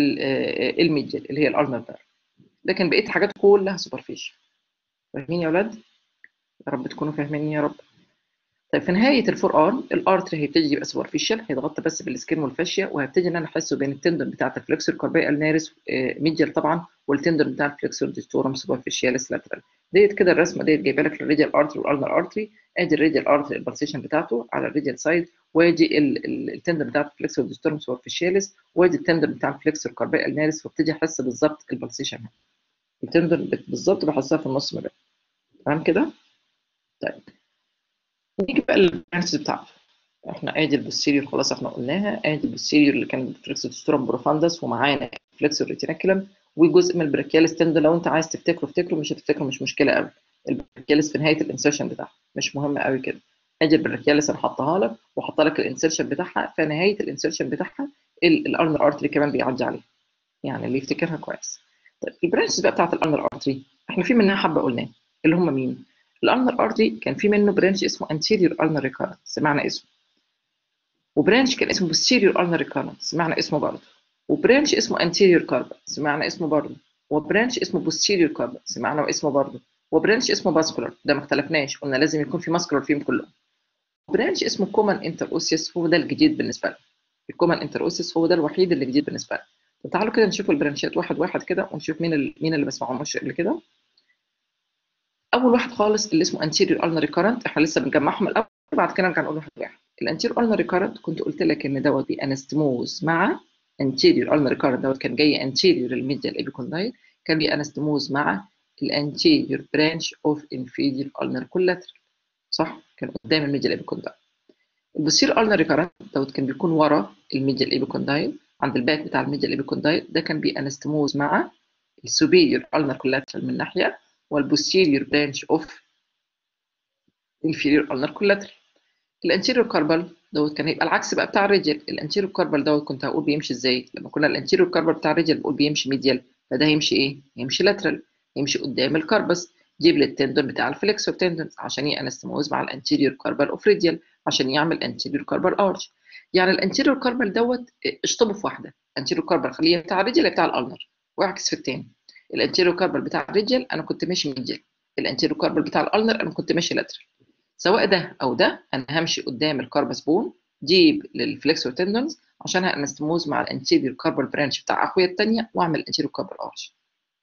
الميديال اللي هي الارنر ده لكن بقيه الحاجات كلها سوبرفيشال فاهمين يا اولاد يا رب تكونوا فاهميني يا رب طيب في نهايه الفور ارم الارتري هيبتدي يبقى سوبرفيشال هيتغطى بس بالسكين والفاشيا وهبتدي ان انا احسه بين التندون بتاعت الفليكسور كارباي النارس ميديال طبعا والتندون بتاع الفليكسور ديستورم سوبرفيشاليس لاترال ديت كده الرسمه ديت جايبه لك الريديال ارتري والارنر ارتري ادي الريديال ارتري البلسيشن بتاعته على الريديال سايد وادي التندون بتاع الفليكسور ديستورم سوبرفيشاليس وادي التندون بتاع الفليكسور كارباي النارس وابتدي احس بالظبط البلسيشن هنا التندون بالظبط بحسها في النص ما بين تمام كده طيب نيجي بقى للبرانشز بتاعته احنا ادي البوستيريور خلاص احنا قلناها ادي البوستيريور اللي كان فليكسور ديستورم بروفاندس ومعانا فليكسور ريتينيكولم وجزء من البريكياليس تند لو انت عايز تفتكره افتكره مش هتفتكره مش مشكله قوي البريكياليس في نهايه الانسرشن بتاعها مش مهم قوي كده ادي البريكياليس انا حطها لك وحاطه لك الانسرشن بتاعها في نهايه الانسرشن بتاعها الارنر ارتري كمان بيعدي عليه يعني اللي يفتكرها كويس طيب البرانشز بقى بتاعت الارنر ارتري احنا في منها حبه قلناه اللي هم مين الالنر ارتري كان في منه برانش اسمه anterior ulnar recurrent سمعنا اسمه وبرانش كان اسمه posterior ulnar recurrent سمعنا اسمه برضه وبرانش اسمه anterior carpal سمعنا اسمه برضه وبرانش اسمه posterior carpal سمعنا اسمه برضه وبرانش اسمه vascular ده ما اختلفناش قلنا لازم يكون في muscular فيهم كلهم وبرانش اسمه common interossseous هو ده الجديد بالنسبه لنا الكومن interossseous هو ده الوحيد اللي جديد بالنسبه لنا طب تعالوا كده نشوف البرانشات واحد واحد كده ونشوف مين ال... مين اللي ما سمعهمش قبل كده اول واحد خالص اللي اسمه anterior ulnar recurrent احنا لسه بنجمعهم الاول بعد كده نرجع نقول واحد واحد الانتيريور ulnar recurrent كنت قلت لك ان دوت بيانستموز مع anterior ulnar recurrent دوت كان جاي anterior الميديال epicondyle كان بيانستموز مع الانتيريور برانش اوف inferior ulnar collateral صح كان قدام الميديال epicondyle البوستيريور ulnar recurrent دوت كان بيكون ورا الميديال epicondyle عند الباك بتاع الميديال epicondyle ده كان بيانستموز مع السوبيريور ulnar collateral من ناحيه والبوستيريور برانش اوف inferior ulnar collateral الانتيريور كاربال دوت كان هيبقى العكس بقى بتاع الريجل الانتيريور كاربال دوت كنت هقول بيمشي ازاي لما كنا الانتيريور كاربال بتاع الريجل بقول بيمشي ميديال فده هيمشي ايه يمشي لاترال يمشي قدام الكاربس جيب لي التندون بتاع الفليكسور تندون عشان يانستموز مع الانتيريور كاربال اوف ريديال عشان يعمل انتيريور كاربال ارش يعني الانتيريور كاربال دوت اشطبه في واحده انتيريور كاربال خليه بتاع الريجل بتاع الالنر واعكس في التاني الانتيريور كاربال بتاع الريجل انا كنت ماشي ميديال الانتيريور كاربال بتاع الالنر انا كنت ماشي لاترال سواء ده او ده انا همشي قدام الكاربس بون جيب للفليكسور تندونز عشان انستموز مع الانتيريور كاربال برانش بتاع اخويا الثانيه واعمل الانتيريور كاربال ارش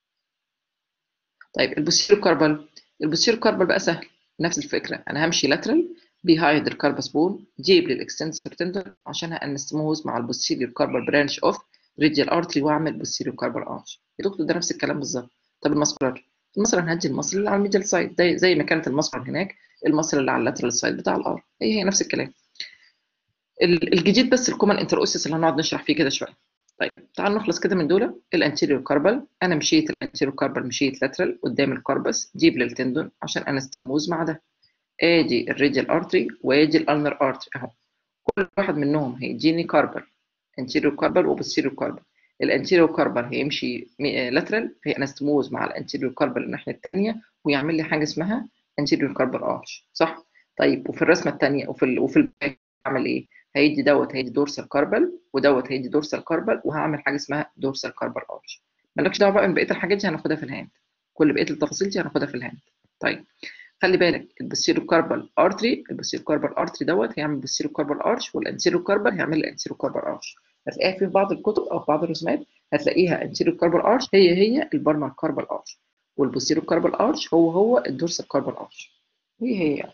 طيب البوستيريور كاربال البوستيريور كاربال بقى سهل نفس الفكره انا همشي لاترال بيهايد الكاربس بون جيب للاكستنسور تندون عشان انستموز مع البوستيريور كاربال برانش اوف ريديال ارتري واعمل بوستيريور كاربال ارش يا دكتور ده نفس الكلام بالظبط طب المسكولار المسكولار هنهدي المصل اللي على الميدل سايد زي ما كانت المسكولار هناك المصل اللي على اللاترال سايد بتاع الار هي هي نفس الكلام الجديد بس الكومن انتروسيس اللي هنقعد نشرح فيه كده شويه طيب تعال نخلص كده من دول الانتيريور كاربال انا مشيت الانتيريور كاربال مشيت لاترال قدام الكاربس جيب للتندون عشان انستموز مع ده ادي الريديال ارتري وادي الالنر ارتري اهو كل واحد منهم هيديني كاربل انتيريور كاربل وبوستيريور كاربل الانتيريور كاربل هيمشي لاترال في انستموز مع الانتيريور كاربل الناحيه الثانيه ويعمل لي حاجه اسمها انتيريور كاربل ارش صح طيب وفي الرسمه الثانيه وفي ال وفي الباك هعمل ايه هيدي دوت هيدي دورسال كاربل ودوت هيدي دورسال كاربل وهعمل حاجه اسمها دورسال كاربل ارش مالكش دعوه بقى من بقيه الحاجات دي هناخدها في الهاند كل بقيه التفاصيل دي هناخدها في الهاند طيب خلي بالك البوستيريو كاربال ارتري البوستيريو كاربال ارتري دوت هيعمل بوستيريو كاربال ارش والانتيريو كاربال هيعمل الانتيريو كاربال ارش هتلاقيها في بعض الكتب او في بعض الرسومات هتلاقيها انتيريو كاربال ارش هي هي البارمال كاربال ارش والبوستيريو كاربال ارش هو هو الدورسال كاربال ارش هي هي يعني.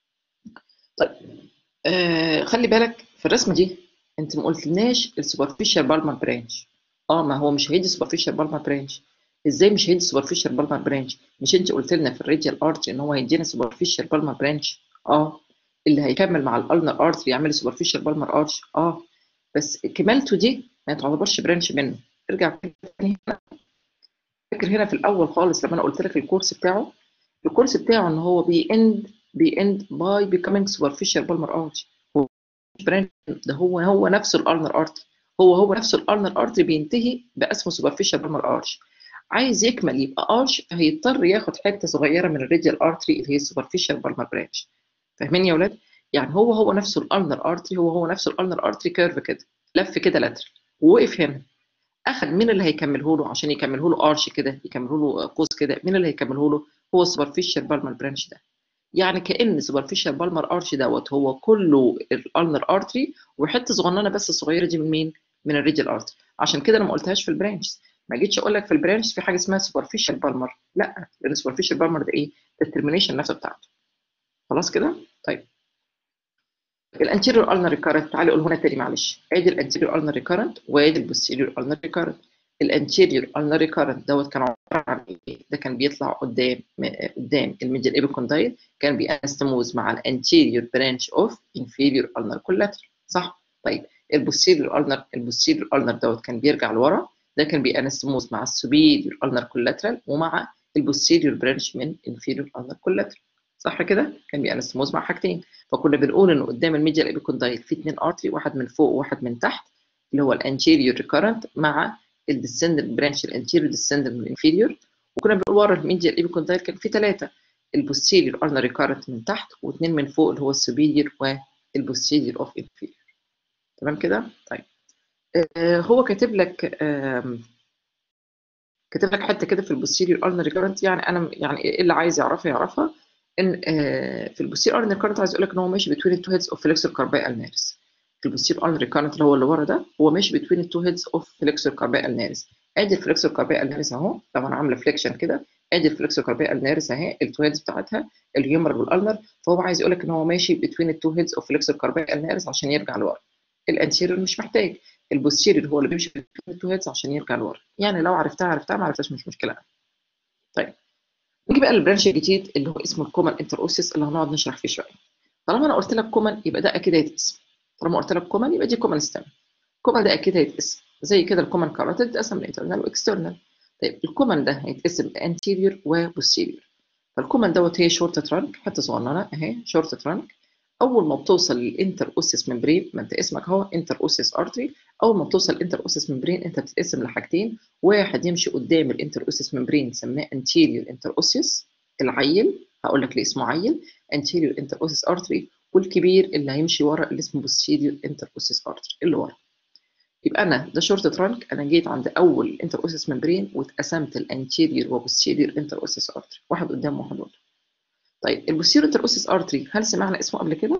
طيب آه خلي بالك في الرسمه دي انت ما قلتلناش السوبرفيشال بالمر برانش اه ما هو مش هيدي سوبرفيشال بالمر برانش ازاي مش هيدي سوبرفيشال بالمر برانش مش انت قلت لنا في الراديال ارتري ان هو هيدينا سوبرفيشال بالمر برانش اه اللي هيكمل مع الالنر ارتري يعمل سوبرفيشال بالمر ارش اه بس كمالته دي ما تعتبرش برانش منه ارجع تاني هنا فاكر هنا في الاول خالص لما انا قلت لك الكورس بتاعه الكورس بتاعه ان هو بيند بيند باي بيكامينج سوبرفيشال بالمر ارتري هو مش برانش ده هو هو نفسه الالنر ارتري هو هو نفسه الالنر ارتري بينتهي باسمه سوبرفيشال بالمر ارش عايز يكمل يبقى ارش فهيضطر ياخد حته صغيره من الراديال ارتري اللي هي السوبرفيشال بالمر برانش فاهمين يا ولاد يعني هو هو نفسه الالنر ارتري هو هو نفسه الالنر ارتري كيرف كده لف كده لاترال ووقف هنا اخد مين اللي هيكمله له عشان يكمله له ارش كده يكمله له قوس كده مين اللي هيكمله له هو السوبرفيشال بالمر برانش ده يعني كان سوبرفيشال بالمر ارش دوت هو كله الالنر ارتري وحته صغننه بس الصغيره دي من مين من الريديال ارتري عشان كده انا ما قلتهاش في البرانش ما جيتش اقول لك في البرانش في حاجه اسمها سوبرفيشال بالمر لا لان السوبرفيشال بالمر ده ايه الترمينيشن نفسه بتاعته خلاص كده طيب الانتيريور النر ريكارنت تعالى قول هنا تاني معلش ادي الانتيريور النر ريكارنت وادي البوستيريور النر ريكارنت الانتيريور النر ريكارنت دوت كان عباره عن ايه ده كان بيطلع قدام قدام الميدل ايبيكوندايل كان بيانستموز مع الانتيريور برانش اوف انفيريور النر كولاتر صح طيب البوستيريور النر البوستيريور النر دوت كان بيرجع لورا ده كان بيانستموز مع السوبيريور النر كولاترال ومع البوستيريور برانش من انفيريور النر كولاترال صح كده كان بيانستموز مع حاجتين فكنا بنقول ان قدام الميديال ايبيكوندايل في اثنين ارتري واحد من فوق وواحد من تحت اللي هو الانتيريور ريكارنت مع الديسندنت برانش الانتيريور ديسندنت من الانفيريور وكنا بنقول ورا الميديال ايبيكوندايل كان في ثلاثه البوستيريور النر ريكارنت من تحت واثنين من فوق اللي هو السوبيريور والبوستيريور اوف انفيريور تمام كده طيب آه هو كاتب لك آه كاتب لك حته كده في البوستيريور النر ريكارنت يعني انا يعني ايه اللي عايز يعرفها يعرفها ان آه في البوستيريور النر ريكارنت عايز اقول لك ان هو ماشي بين التو هيدز اوف فليكسور كارباي النارس في البوستيريور النر ريكارنت اللي هو اللي ورا ده هو ماشي بين التو هيدز اوف فليكسور كارباي النارس ادي الفليكسور كارباي النارس اهو لو انا عامله فليكشن كده ادي الفليكسور كارباي النارس اهي التو هيدز بتاعتها الهيومر والالنر فهو عايز يقول لك ان هو ماشي بين التو هيدز اوف فليكسور كارباي النارس عشان يرجع لورا الانتيريور مش محتاج البوستيريور هو اللي بيمشي بين التو هيدز عشان يرجع لورا يعني لو عرفتها عرفتها ما عرفتهاش مش مشكله طيب نيجي بقى للبرانش الجديد اللي هو اسمه الكومن انتر اوسيس اللي هنقعد نشرح فيه شويه طالما انا قلت لك كومن يبقى ده اكيد هيتقسم طالما قلت لك كومن يبقى دي كومن ستام الكومن ده اكيد هيتقسم زي كده الكومن كاروتيد اتقسم لانترنال واكسترنال طيب الكومن ده هيتقسم لانتيريور وبوستيريور فالكومن دوت هي شورت ترانك حته صغننه اهي شورت ترانك اول ما بتوصل للانتر اوسيس ممبرين ما انت اسمك اهو انتر اوسيس ارتري اول ما بتوصل للانتر اوسيس ممبرين انت بتتقسم لحاجتين واحد يمشي قدام الانتر اوسيس ممبرين سماه انتيريور انتر اوسيس العيل هقول لك ليه اسمه عيل انتيريور انتر اوسيس ارتري والكبير اللي هيمشي ورا اللي اسمه بوستيريور انتر اوسيس ارتري اللي ورا يبقى انا ده شورت ترانك انا جيت عند اول انتر اوسيس ممبرين واتقسمت الانتيريور وبوستيريور انتر اوسيس ارتري واحد قدام واحد ورا طيب البوستيريور انتر اوسيس ارتري هل سمعنا اسمه قبل كده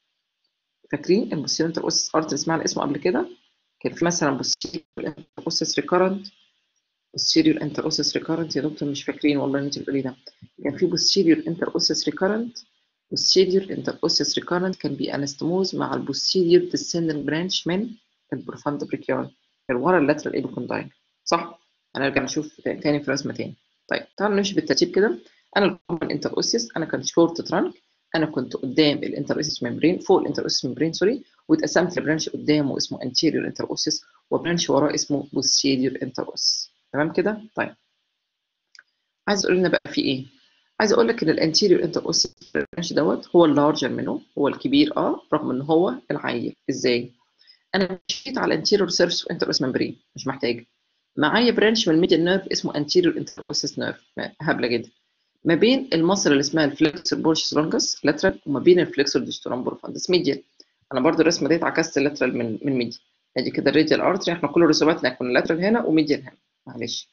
فاكرين البوستيريور انتر اوسيس ارتري سمعنا اسمه قبل كده كان في مثلا بوستيريور انتر اوسيس ريكارنت posterior interossous recurrent يا دكتور مش فاكرين والله انت بتقولي ده كان في posterior interossous recurrent posterior interossous recurrent كان بيانستموز مع البوستيريور descending branch من البروفاند بريكيال اللي ورا اللاترال ايبوكونداين صح؟ هنرجع نشوف تاني في رسمه تاني طيب تعالوا نمشي بالترتيب كده انا الكومن انتروسيس انا كنت شورت ترانك انا كنت قدام الانتروسيس ممبرين فوق الانتروسيس ممبرين سوري واتقسمت لبرانش قدامه اسمه anterior انتروسيس وبرانش وراه اسمه posterior انتروسيس تمام كده طيب عايز اقول لنا بقى في ايه عايز اقول لك ان الانتيريور انتر اوسيس برانش دوت هو اللارجر منه هو الكبير اه رغم ان هو العيل ازاي انا مشيت على الانتيريور سيرفس وانتر اوس ممبرين مش محتاج معايا برانش من الميديال نيرف اسمه انتيريور انتر اوسيس نيرف هبله جدا ما بين المصل اللي اسمها الفلكسور بورشس لونجس لاترال وما بين الفلكسور ديستورام بروفاندس ميديال انا برضو الرسمه ديت عكست اللاترال من من ميديال ادي كده الريديال ارتري احنا كل رسوماتنا كنا لاترال هنا وميديال هنا معلش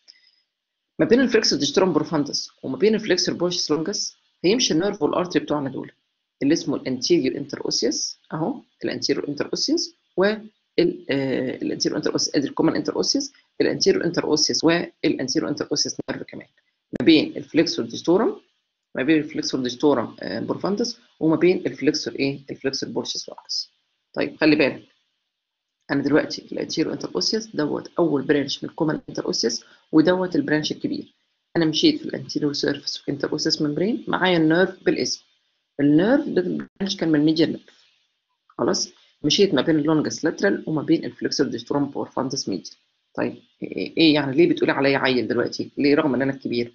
ما بين الفلكسور ديستورام بروفاندس وما بين الفلكسور بورشس لونجس هيمشي النيرف والارتري بتوعنا دول اللي اسمه الانتيريور انتر اوسيوس اهو الانتيريور انتر اوسيوس و الانتيريور انتر اوسيوس ادي الكومن انتر اوسيوس الانتيريور انتر اوسيوس والانتيريور انتر اوسيوس نيرف كمان ما بين الفلكسور ديستورم ما بين الفلكسور ديستورم بروفاندس وما بين الفلكسور ايه الفلكسور بورشس لونجس طيب خلي بالك انا دلوقتي الانتيريور انتر اوسيوس دوت اول برانش من الكومن انتر اوسيوس ودوت البرانش الكبير انا مشيت في الانتيريور سيرفيس انتر اوسيوس ممبرين معايا النيرف بالاسم النيرف ده البرانش كان من الميديال نيرف خلاص مشيت ما بين اللونجس لاترال وما بين الفلكسور ديستورم بورفاندس ميديال طيب ايه يعني ليه بتقولي عليا عيل دلوقتي ليه رغم ان انا الكبير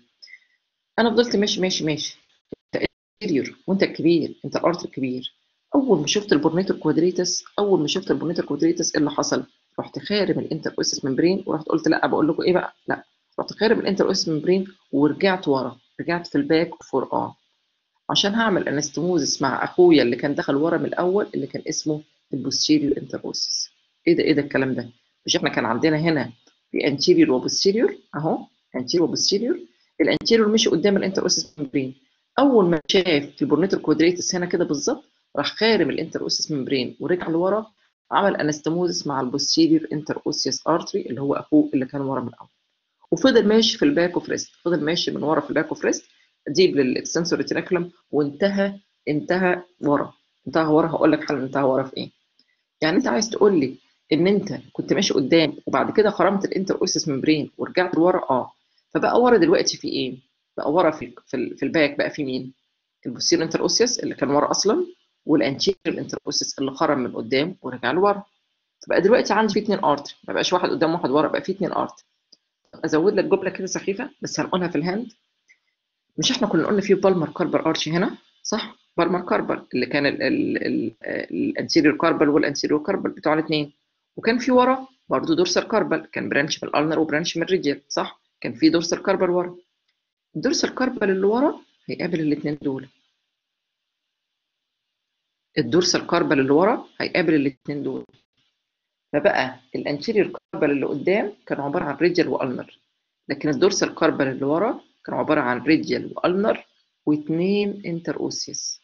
انا فضلت ماشي ماشي ماشي انت انتيريور وانت الكبير انت الارتر الكبير اول ما شفت البورنيتو كوادريتس اول ما شفت البورنيتو كوادريتس ايه اللي حصل رحت خارم الانتر اوسيس ممبرين ورحت قلت لا بقول لكم ايه بقى لا رحت خارم الانتر اوسيس ممبرين ورجعت ورا رجعت في الباك فور اه عشان هعمل انستموزس مع اخويا اللي كان دخل ورا من الاول اللي كان اسمه البوستيريور انتر اوسيس ايه ده ايه ده الكلام ده مش احنا كان عندنا هنا في انتيريور وبوستيريور اهو انتيريور وبوستيريور الانتيريور مشي قدام الانتر اوسيس ممبرين اول ما شاف في البورنيتو كوادريتس هنا كده بالظبط راح خارم الانتر اوسيس ممبرين ورجع لورا عمل انستموزس مع البوستيريور انتر اوسيس ارتري اللي هو اخوه اللي كان ورا من الاول وفضل ماشي في الباك اوف ريست فضل ماشي من ورا في الباك اوف ريست ديب للاكستنسور ريتيناكولم وانتهى انتهى ورا انتهى ورا هقول لك حالا انتهى ورا في ايه يعني انت عايز تقول لي ان انت كنت ماشي قدام وبعد كده خرمت الانتر اوسيس ممبرين ورجعت لورا اه فبقى ورا دلوقتي في ايه بقى ورا في في, في الباك بقى في مين البوستيريور انتر اوسيس اللي كان ورا اصلا والانتيريور انتر اوسيس اللي خرم من قدام ورجع لورا فبقى دلوقتي عندي في اثنين ارتري ما بقاش واحد قدام واحد ورا بقى في اثنين ارتري ازود لك جمله كده سخيفه بس هنقولها في الهاند مش احنا كنا قلنا في بالمر كاربر ارش هنا صح بالمر كاربر اللي كان الانتيريور كاربل والانتيريور كاربل بتوع الاثنين وكان في ورا برضه دورسال كاربل كان برانش من الالنر وبرانش من الريديال صح كان في دورسال كاربل ورا الدورسال كاربل اللي ورا هيقابل الاثنين دول الدورسال كاربل اللي ورا هيقابل الاثنين دول فبقى الانتيريور كاربل اللي قدام كان عباره عن ريديال والنر لكن الدورسال كاربل اللي ورا كان عباره عن ريديال والنر واثنين انتر اوسيس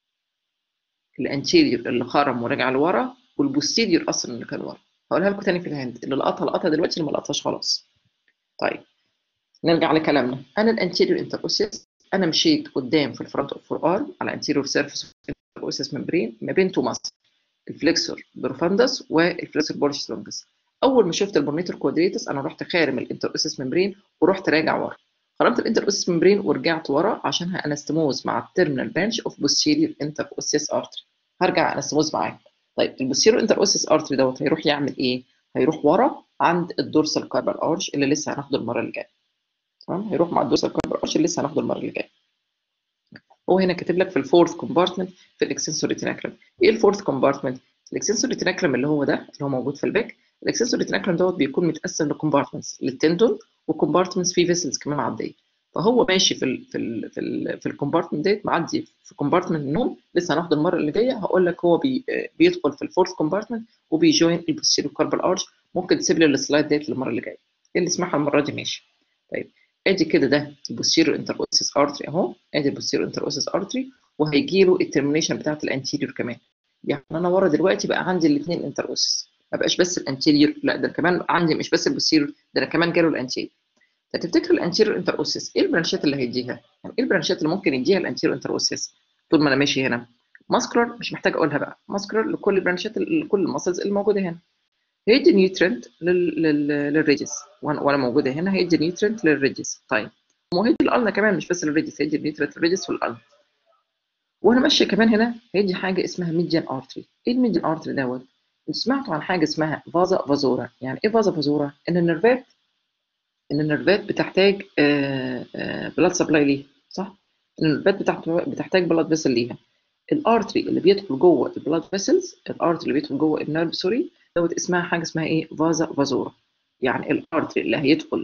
الانتيريور اللي خرم ورجع لورا والبوستيريور اصلا اللي كان ورا هقولها لكم تاني في الهاند اللي لقطها لقطها دلوقتي اللي ما لقطهاش خلاص طيب نرجع لكلامنا انا الانتيريور انتر اوسيس انا مشيت قدام في الفرونت اوف فور ارم على انتيريور سيرفيس اوسيس ممبرين ما بين تو ماسل الفليكسور بروفاندس والفليكسور بولش لونجس اول ما شفت البورنيتور كوادريتس انا رحت خارم الانتر اوسيس ممبرين ورحت راجع ورا خرمت الانتر اوسيس ممبرين ورجعت ورا عشان انستموز مع التيرمينال بانش اوف بوستيريور انتر اوسيس ارتري هرجع انستموز معاك طيب البوستيريور انتر اوسيس ارتري دوت هيروح يعمل ايه هيروح ورا عند الدورسال كاربال ارش اللي لسه هناخده المره اللي جايه تمام هيروح مع الدورسال كاربال ارش اللي لسه هناخده المره اللي جايه هو هنا كاتب لك في الفورث كومبارتمنت في الاكسنسور ريتيناكلم ايه الفورث كومبارتمنت الاكسنسور ريتيناكلم اللي هو ده اللي هو موجود في الباك الاكسنسور ريتيناكلم دوت بيكون متقسم لكومبارتمنتس للتندون وكومبارتمنتس فيه فيسلز كمان معديه فهو ماشي في ال في ال في ال في الكومبارتمنت ديت معدي في كومبارتمنت النوم لسه هناخده المره اللي جايه هقول لك هو بي بيدخل في الفورث كومبارتمنت وبيجوين البوستيريو كاربال ارش ممكن تسيب لي السلايد ديت المره اللي جايه اللي يسمعها المره دي ماشي طيب ادي كده ده البوستيريو انتر اوسيس ارتري اهو ادي البوستيريو انتر اوسيس ارتري وهيجي له الترمينيشن بتاعت الانتيريور كمان يعني انا ورا دلوقتي بقى عندي الاثنين انتر اوسيس ما بقاش بس الانتيريور لا ده كمان عندي مش بس البوستيريور ده انا كمان جاله الانتيريور فتفتكر الانتيريور انتر اوسيس ايه البرانشات اللي هيديها؟ يعني ايه البرانشات اللي ممكن يديها الانتيريور انتر اوسيس طول ما انا ماشي هنا؟ ماسكولار مش محتاج اقولها بقى ماسكولار لكل البرانشات لكل المسلز اللي موجوده هنا هيدي نيوترنت للريجس وانا موجوده هنا هيدي نيوترنت للريجس طيب وهيدي الالنا كمان مش بس للريجس هيدي نيوترنت للريجس والالنا وانا ماشيه كمان هنا هيدي حاجه اسمها ميديان ارتري ايه الميديان ارتري دوت انتوا سمعتوا عن حاجه اسمها فازا فازورا يعني ايه فازا فازورا ان النرفات ان النرفات بتحتاج بلاد سبلاي ليه صح النيرفات بتحتاج بلاد فيسل ليها الارتري اللي بيدخل جوه البلاد فيسلز الارتري اللي بيدخل جوه النيرف سوري دوت اسمها حاجه اسمها ايه فازا فازورا يعني الارتري اللي هيدخل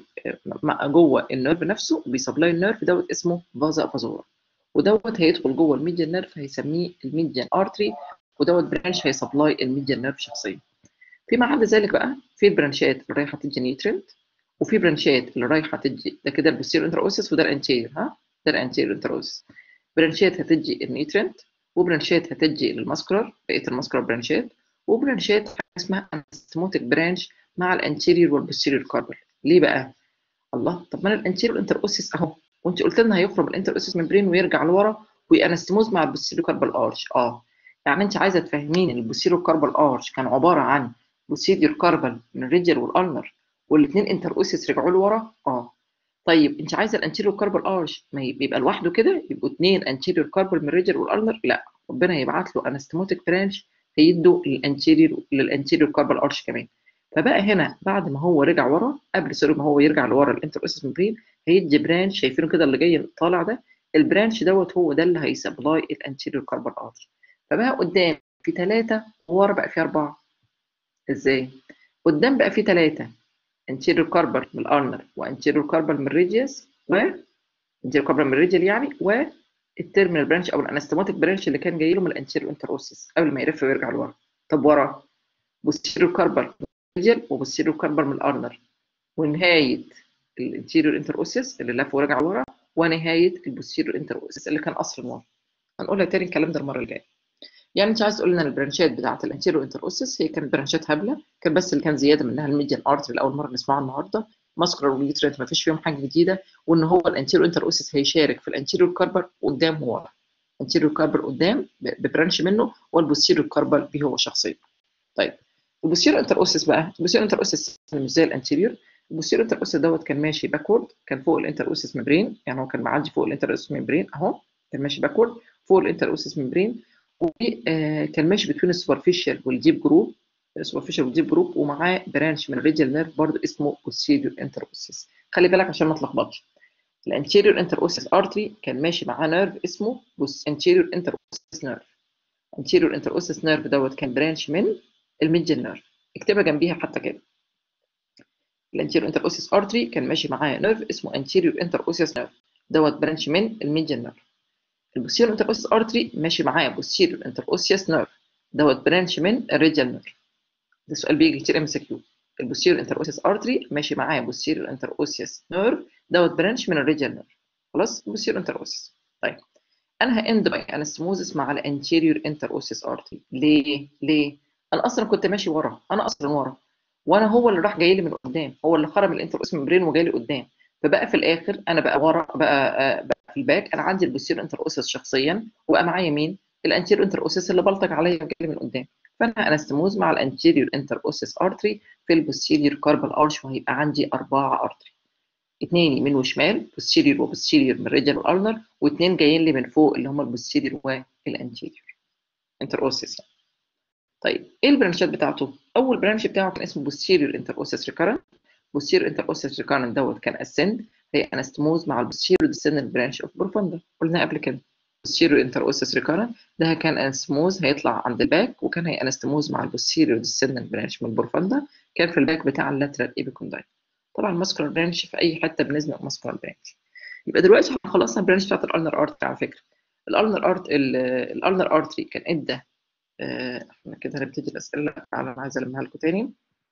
جوه النيرف نفسه بيسبلاي النيرف دوت اسمه فازا فازورا ودوت هيدخل جوه الميديان نيرف هيسميه الميديان ارتري ودوت برانش هيسبلاي الميديان نيرف شخصيا فيما عدا ذلك بقى في البرانشات اللي رايحه تدي نيوترينت وفي برانشات اللي رايحه تدي ده كده البوستيريور انتروسس وده الانتيريور ها ده الانتيريور انتروسس برانشات هتدي النيوترينت وبرانشات هتدي للماسكولار بقيه الماسكولار برانشات وبرانشات اسمها انستموتيك برانش مع الانتيريور والبوستيريور كاربل ليه بقى؟ الله طب ما انا الانتيريور انتروسس اهو وانت قلت لنا هيخرج الانتروسس ممبرين ويرجع لورا ويانستموز مع البوستيريور كاربل ارش اه يعني انت عايزه تفهميني ان البوستيريور كاربل ارش كان عباره عن بوستيريور كاربل من الريديال والالنر والاثنين انتروسس رجعوا لورا اه طيب انت عايزه الانتيريور كاربل ارش ما بيبقى لوحده كده يبقوا اثنين انتيريور كاربل من الريديال والالنر لا ربنا يبعت له انستموتيك برانش هيدوا للانتيريور للانتيريور كاربل ارش كمان فبقى هنا بعد ما هو رجع ورا قبل سوري ما هو يرجع لورا الانتروسس ممبرين هيدي برانش شايفينه كده اللي جاي طالع ده البرانش دوت هو ده اللي هيسبلاي الانتيريور كاربل ارش فبقى قدام في ثلاثة وورا بقى في أربعة ازاي؟ قدام بقى في ثلاثة anterior كاربل من الارنر وانتيريور كاربل من الريديوس و anterior كاربل من الريديال يعني والتيرمينال برانش او الانستماتيك برانش اللي كان جاي له من الانتيريور انتروسس قبل ما يلف ويرجع لورا طب ورا بوستيريور كاربل من الريديال وبوستيريور كاربل من الارنر ونهاية الانتيريور انتروسس اللي لف ورجع لورا ونهاية البوستيريور انتروسس اللي كان اصل ورا هنقولها تاني الكلام ده المرة الجاية يعني انت عايز تقول لنا البرانشات بتاعه الانتيرو انتروسس هي كانت برانشات هبله كان بس اللي كان زياده منها الميديان ارتري لاول مره نسمعها النهارده ماسكولار وليترنت ما فيش فيهم حاجه جديده وان هو الانتيرو انتروسس هيشارك في الانتيرو كاربر قدام وورا انتيرو كاربر قدام ببرانش منه والبوستيرو كاربر به هو شخصيا طيب البوستيرو انتروسس بقى البوستيرو انتروسس مش زي الانتيريور البوستيرو انتروسس دوت كان ماشي باكورد كان فوق الانتروسس ممبرين يعني هو كان معدي فوق الانتروسس ممبرين اهو كان ماشي باكورد فوق الانتروسس ممبرين وكان ماشي بين السوبرفيشال والديب جروب السوبرفيشال والديب جروب ومعاه برانش من الريديال نيرف برضه اسمه posterior انتروسس خلي بالك عشان ما تلخبطش الانتيريور انتروسس ارتري كان ماشي معاه نيرف اسمه anterior انتروسس نيرف anterior انتروسس نيرف دوت كان برانش من الميديال نيرف اكتبها جنبيها حتى كده الانتيريور انتروسس ارتري كان ماشي معاه نيرف اسمه anterior انتروسس نيرف دوت برانش من الميديال نيرف البوستيريور انتروسس ارتري ماشي معاه بوستيريور انتروسيوس نيرف دوت برانش من الريديال نيرف ده سؤال بيجي كتير ام اس كيو البوستيريور انتروسيوس ارتري ماشي معاه بوستيريور انتروسيوس نيرف دوت برانش من الريديال نيرف خلاص بوستيريور انتروسيوس طيب انا هاند باي انستموزس مع الانتيريور انتروسيوس ارتري ليه ليه انا اصلا كنت ماشي ورا انا اصلا ورا وانا هو اللي راح جاي لي من قدام هو اللي خرم الانتروسيوس ممبرين وجاي لي قدام فبقى في الاخر انا بقى ورا بقى, بقى في الباك انا عندي البوستير انتر اوسس شخصيا وبقى معايا مين الانتير انتر اوسس اللي بلطج عليا وجاي من قدام فانا انستموز مع الانتيريور انتر اوسس ارتري في البوستيريور كاربال ارش وهيبقى عندي اربعه ارتري اثنين يمين وشمال بوستيريور وبوستيريور من الريجل والارنر واثنين جايين لي من فوق اللي هم البوستيريور والانتيريور انتر اوسس طيب ايه البرانشات بتاعته اول برانش بتاعه كان اسمه بوستيريور انتر اوسس ريكارنت بوستيريور انتر اوسس ريكارنت دوت كان اسند هي انستموز مع البوستيريور ديسندنت برانش اوف بروفوندا قلنا قبل كده posterior interossous recurrent ده كان انستموز هيطلع عند الباك وكان هي انستموز مع البوستيريور ديسندنت برانش من البروفوندا كان في الباك بتاع اللاترال ايبيكوندايل طبعا الماسكولار برانش في اي حته بالنسبه للماسكولار برانش يبقى دلوقتي احنا خلصنا البرانش بتاعت الالنر ارتري على فكره الالنر ارت الالنر ارتري كان ادى احنا كده هنبتدي الاسئله انا عايز المها لكم تاني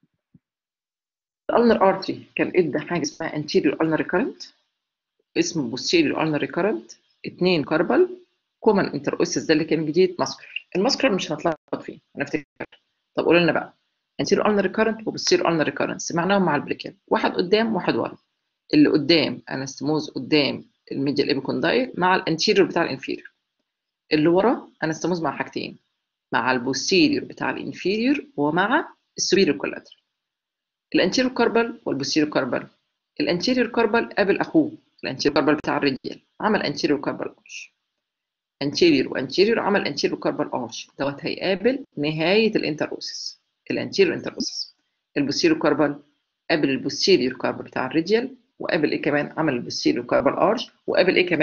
الالنر ارتري كان ادى حاجه اسمها anterior ulnar recurrent اسمه posterior ulnar recurrent اثنين كاربل كومن انتروسس ده اللي كان جديد ماسكولار الماسكولار مش هنتلخبط فيه هنفتكر طب قولوا لنا بقى anterior ulnar recurrent وposterior ulnar recurrent سمعناهم مع البريكال واحد قدام واحد ورا اللي قدام انستموز قدام الميديال ايبيكوندايل مع الانتيريور بتاع الانفيريور اللي ورا انستموز مع حاجتين مع البوستيريور بتاع الانفيريور ومع السوبيريور كولاترال الانتيريور كاربل والبوستيريور كاربل الانتيريور كاربل قابل اخوه الانتيريور كاربل بتاع الرجال عمل انتيريور كاربل ارش انتيريور وانتيريور عمل انتيريور كاربل ارش دوت هيقابل نهايه الانتروسس الانتيريور انتروسس البوستيريور كاربل قابل البوستيريور كاربل بتاع الرجال وقابل ايه كمان عمل البوستيريور كاربل ارش وقابل ايه كمان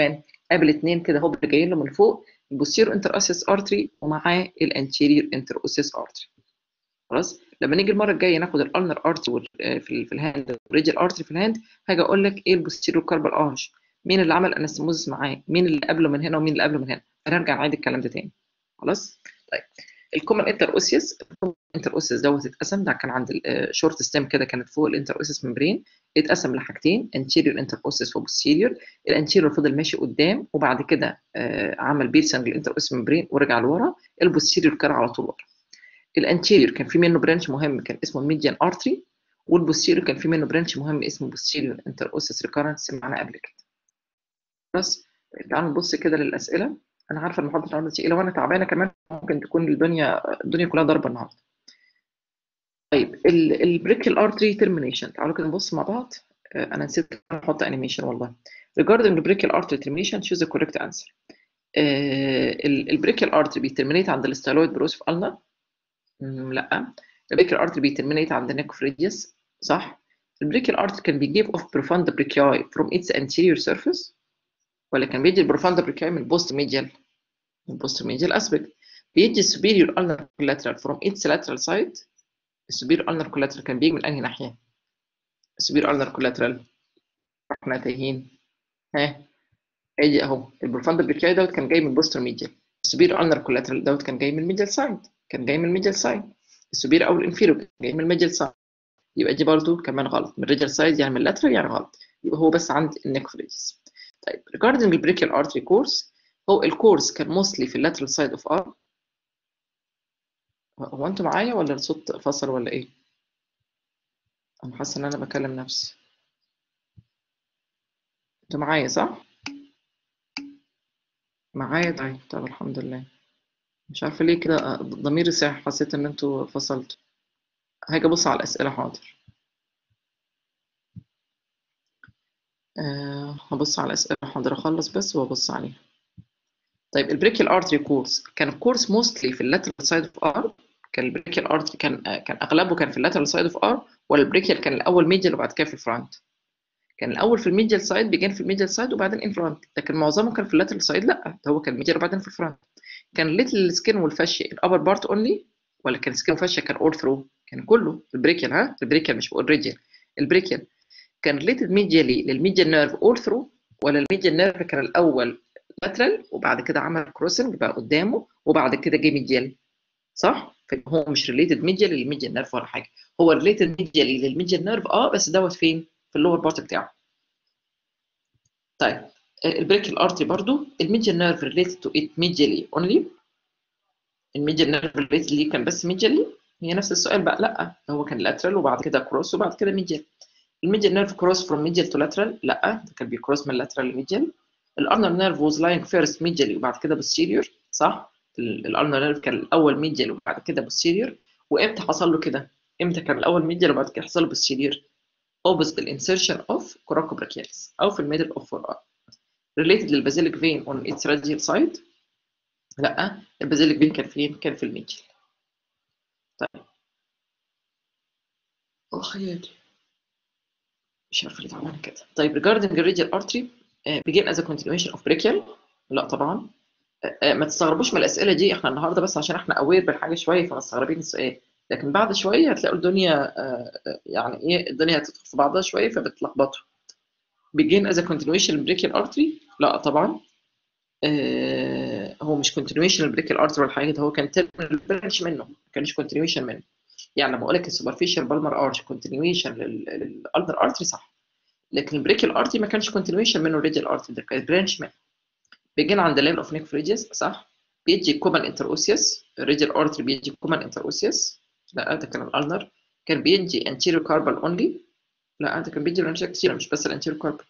قابل اتنين كده هوب جايين له من فوق البوستيريور انتر اوسيس ارتري ومعاه الانتيريور انتر اوسيس ارتري خلاص لما نيجي المره الجايه ناخد الالنر ارتري في في الهاند والريجل ارتري في الهاند هاجي اقول لك ايه البوستيريور كاربال ارش مين اللي عمل انستموزس معاه مين اللي قبله من هنا ومين اللي قبله من هنا هنرجع نعيد الكلام ده تاني خلاص طيب الكومن انتر اوسيس الانتر اوسيس دوت اتقسم ده كان عند الشورت ستيم كده كانت فوق الانتر اوسيس ممبرين اتقسم لحاجتين انتيريور انتر اوسيس وبوستيريور الانتيريور فضل ماشي قدام وبعد كده آه عمل بيرسنج الانتر اوسيس ممبرين ورجع لورا البوستيريور كان على طول ورا الانتيريور كان في منه برانش مهم كان اسمه الميديان ارتري والبوستيريور كان في منه برانش مهم اسمه بوستيريور انتر اوسيس ريكارنت سمعنا قبل كده بس تعالوا نبص كده للاسئله انا عارفه المحاضره النهارده تقيله وانا تعبانه كمان ممكن تكون الدنيا الدنيا كلها ضربه النهارده طيب البريكل ارتري ترمينيشن تعالوا كده نبص مع بعض انا نسيت احط انيميشن والله regarding the brachial artery termination choose the correct answer البريكل ارتري بيترمينيت عند الستالويد بروسف النا لا البريكل ارتري بيترمينيت عند النيك فريديوس صح البريكل ارتري كان بيجيب اوف profound brachii from its anterior surface ولا كان بيدي البروفاند brachii من بوست ميديال من بوست ميديال اسبكت بيدي superior ulnar collateral from its lateral side السوبير ulnar collateral كان بيجي من انهي ناحيه السوبير ulnar collateral احنا تايهين ها ادي اهو البروفاند بريكاي دوت كان جاي من بوستر ميديال السوبير ulnar collateral دوت كان جاي من الميديال سايد كان جاي من الميديال سايد السوبير او الانفيرو كان جاي من الميديال سايد يبقى دي برضو كمان غلط من الريجل سايد يعني من اللاترال يعني غلط يبقى هو بس عند النيكفريديس طيب regarding البريكال ارتري كورس هو الكورس كان موستلي في اللاترال سايد اوف ار هو انتوا معايا ولا الصوت فصل ولا ايه انا حاسه ان انا بكلم نفسي انتوا معايا صح معايا طيب طب الحمد لله مش عارفه ليه كده ضميري صح حسيت ان انتوا فصلتوا هاجي ابص على الاسئله حاضر أه هبص على الاسئله حاضر اخلص بس وابص عليها طيب البريكيال ارتري كورس كان الكورس موستلي في اللاترال سايد اوف ار كان البريكيال ارتري كان كان اغلبه كان في اللاترال سايد اوف ار ولا البريكيال كان الاول ميديال وبعد كده في الفرونت كان الاول في الميديال سايد بيجان في الميديال سايد وبعدين ان فرونت لكن معظمه كان في اللاترال سايد لا ده هو كان ميديال وبعدين في الفرونت كان ليتل سكين والفاشيا الابر بارت اونلي ولا كان سكين وفاشيا كان اول ثرو كان كله البريكيال ها البريكيال مش بقول ريجيال البريكيال كان ريليتد ميديالي للميديال نيرف اول ثرو ولا الميديال نيرف كان الاول لاترال وبعد كده عمل كروسنج بقى قدامه وبعد كده جه ميديال صح؟ هو مش ريليتد ميديال للميديال نيرف ولا حاجه هو ريليتد ميديالي للميديال نيرف اه بس دوت فين؟ في اللور بارت بتاعه طيب البريكال ارتري برضو الميديال نيرف ريليتد تو ات ميديالي اونلي الميديال نيرف ريليتد ليه كان بس ميديالي هي نفس السؤال بقى لا هو كان لاترال وبعد كده كروس وبعد كده ميديال الميديال نيرف كروس فروم ميديال تو لاترال لا ده كان بيكروس من لاترال لميديال الارنر نيرف واز لاينج فيرست ميديالي وبعد كده بوستيريور صح الارنر نيرف كان الاول ميديال وبعد كده بوستيريور وامتى حصل له كده امتى كان الاول ميديال وبعد كده حصل له بوستيريور opposite الانسيرشن اوف coracobrachialis او في الميدل اوف فور ار related للبازيليك فين on its radial side لا البازيليك فين كان فين كان في الميديال طيب اه خيالي مش عارفه ليه تعمل كده طيب regarding the radial artery uh, begin as a continuation of brachial لا طبعا uh, ما تستغربوش من الاسئله دي احنا النهارده بس عشان احنا اوير بالحاجه شويه فمستغربين السؤال لكن بعد شويه هتلاقوا الدنيا uh, يعني ايه الدنيا هتدخل في بعضها شويه فبتلخبطوا begin as a continuation brachial artery لا طبعا آه هو مش continuation البريكال ارتري ولا حاجه ده هو كان terminal branch منه ما كانش continuation منه يعني لما اقول لك السوبرفيشال بالمر ارش continuation للالنر ارتري صح لكن البريكال ارتري ما كانش continuation منه الريديال ارتري ده كان برانش منه بيجين عند الليفل اوف نيك فريجيس صح بيجي كومن انتر اوسيوس الريديال ارتري بيجي كومن انتر اوسيوس لا ده كان الالنر كان بيجي anterior carpal only لا ده كان بيجي برانشات كتيره مش بس الانتيريور كاربال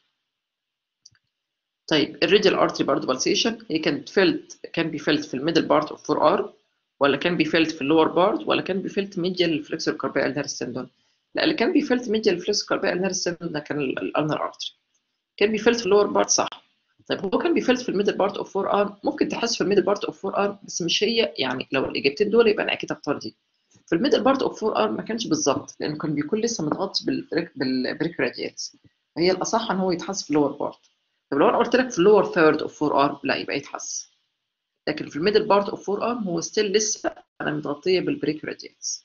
طيب الريديال ارتري برضه بالسيشن هي كانت فيلت كان بيفلت في الميدل بارت اوف 4 ار ولا كان بيفلت في اللور بارت ولا كان بيفلت ميديال الفلكسور كاربال نيرس تندون لا اللي كان بيفلت ميديال الفلكسور كاربال نيرس تندون ده كان الالنر ارتري كان بيفلت في اللور بارت صح طيب هو كان بيفلت في الميدل بارت اوف 4 ار ممكن تحس في الميدل بارت اوف 4 ار بس مش هي يعني لو الاجابتين دول يبقى انا اكيد اختار دي في الميدل بارت اوف 4 ار ما كانش بالظبط لانه كان بيكون لسه متغطي بالبريك بالبريك راديالز هي الاصح ان هو يتحس في اللور بارت طب لو انا قلت لك في اللور ثيرد اوف 4 ارم لا يبقى يتحس لكن في الميدل بارت اوف 4 ارم هو ستيل لسه انا متغطيه بالبريك راديانس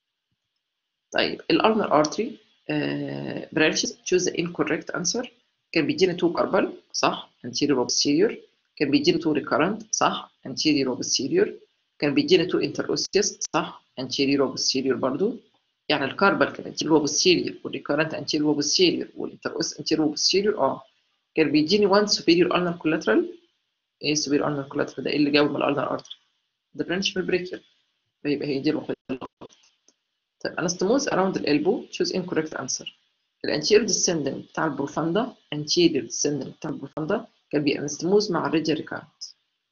طيب الارنر ارتري برانشز تشوز ذا incorrect answer كان بيدينا 2 كاربل صح anterior و posterior كان بيدينا 2 recurrent صح anterior و posterior كان بيدينا 2 interossseous صح anterior و posterior برضو يعني الكاربل كان anterior و posterior والrecurrent anterior و posterior والinterossseous anterior و posterior اه كان بيديني 1 superior ulnar collateral ايه superior ulnar collateral ده ايه اللي جاوب من الالنر ارتري ده برانش من البريكيال فيبقى هي دي الوحيده طيب anastomosis around the elbow choose incorrect answer الانتيريور descendant بتاع البروفاندا anterior descendant بتاع البروفاندا كان بيبقى انستموز مع الريجر ريكارنت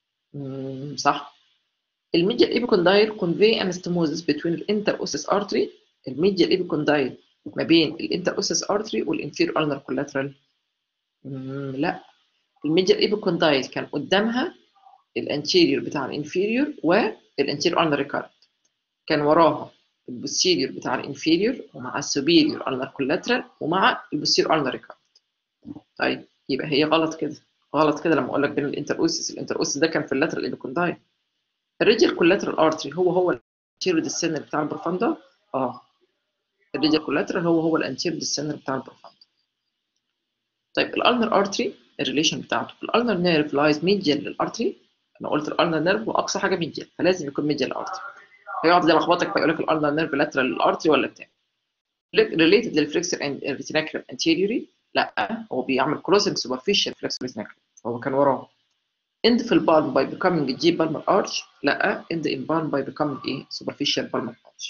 صح الميديال ايبيكوندايل convey anastomosis between الانتروسس artery الميديال ايبيكوندايل ما بين الانتروسس artery والانفير ulnar collateral لا الميديال ايبيكوندايل كان قدامها الانتيريور بتاع الانفيريور والانتيريور ulnar recurrent كان وراها البوستيريور بتاع الانفيريور ومع السوبيريور النر كولاترال ومع البوستيريور النر ريكارد طيب يبقى هي غلط كده غلط كده لما اقول لك بين الانتروسيس الانتروسيس ده كان في اللاترال ايبيكوندايل الريجل كولاترال ارتري هو هو الانتيريور ديسندر بتاع البروفاندا اه الريجل كولاترال هو هو الانتيريور ديسندر بتاع البروفاندا طيب الالنر ارتري الريليشن بتاعته الالنر نيرف لايز ميديال للارتري انا قلت الالنر نيرف هو اقصى حاجه ميديال فلازم يكون ميديال الارتري هيقعد يلخبطك فيقول لك الالنر نيرف لاترال الارتري ولا بتاع ريليتد للفليكسر ريتيناكلم انتيريوري لا هو بيعمل كروسنج سوبرفيشال فليكسر ريتيناكلم فهو كان وراه end في البالم by becoming deep palmar arch لا end in palm by becoming ايه superficial palmar arch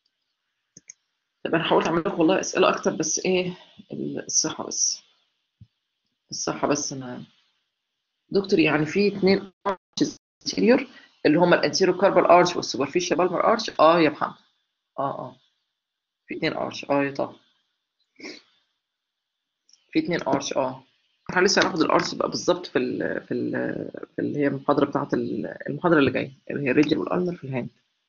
طب انا حاولت اعمل لك والله اسئله اكتر بس ايه الصحه بس الصحه بس انا دكتور يعني في اثنين arches anterior اللي هما الانتيرو كاربال ارش والسوبرفيشال بالمر ارش اه يا محمد اه اه في اتنين ارش اه يا طبعا في اتنين ارش اه احنا لسه هناخد الارش بقى بالظبط في ال في ال في اللي هي المحاضره بتاعت المحاضره اللي جايه اللي هي الريجل والالنر في الهاند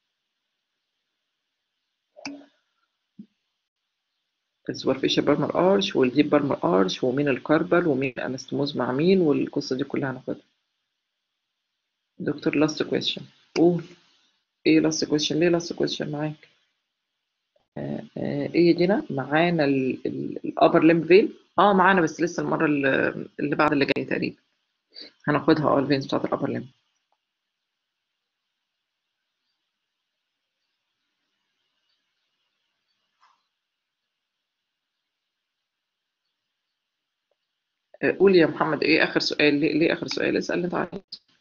السوبرفيشال بالمر ارش والديب بالمر ارش ومين الكاربال ومين الانستموز مع مين والقصه دي كلها هناخدها دكتور لاست كويشن قول ايه لاست كويشن ليه لاست كويشن معاك آه آه ايه دينا معانا الابر ليم فيل اه معانا بس لسه المره اللي بعد اللي جايه تقريبا هناخدها اه الفينز بتاعت الابر ليم آه قول يا محمد ايه اخر سؤال ليه, ليه اخر سؤال اسال اللي انت عايزه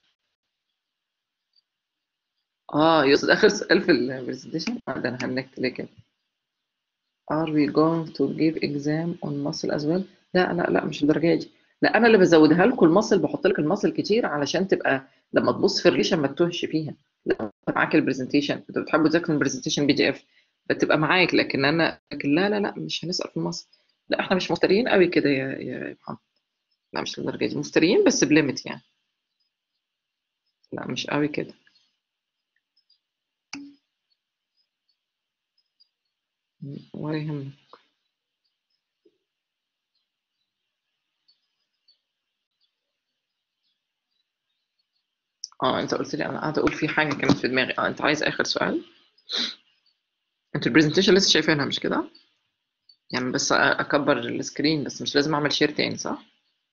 اه يقصد اخر سؤال في البرزنتيشن آه ده انا هنكت ليه كده are we going to give exam on muscle as well لا لا لا مش الدرجه دي لا انا اللي بزودها لكم المصل بحط لك المصل كتير علشان تبقى لما تبص في الريشه ما تتوهش فيها لا معاك البرزنتيشن انت بتحبوا تذاكروا البرزنتيشن بي دي اف بتبقى معاك لكن انا لكن لا لا لا مش هنسال في المصل لا احنا مش مفتريين قوي كده يا يا محمد لا مش للدرجه دي مفتريين بس بليمت يعني لا مش قوي كده ولا يهمك اه انت قلت لي انا قاعده اقول في حاجه كانت في دماغي اه انت عايز اخر سؤال انت البرزنتيشن لسه شايفينها مش كده يعني بس اكبر السكرين بس مش لازم اعمل شير تاني صح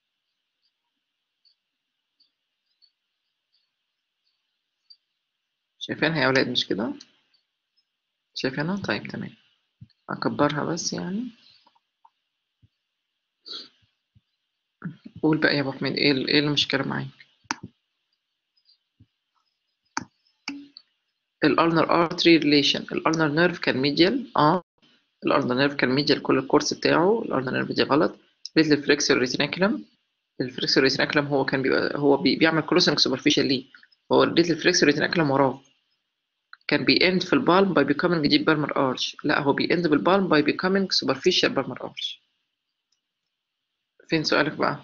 شايفينها يا ولاد مش كده شايفينها طيب تمام اكبرها بس يعني قول بقى يا ابو حميد ايه ايه المشكله معاك الالنر ارتري ريليشن الالنر نيرف كان ميديال اه الالنر نيرف كان ميديال كل الكورس بتاعه الالنر نيرف دي غلط ريت الفليكسور ريتيناكلم الفليكسور ريتيناكلم هو كان بيبقى هو بي بيعمل كروسنج سوبرفيشال ليه هو ريت الفليكسور ريتيناكلم وراه كان بيند في البالم by becoming deep palmar arch لا هو بيند بالبالم by becoming superficial palmar arch فين سؤالك بقى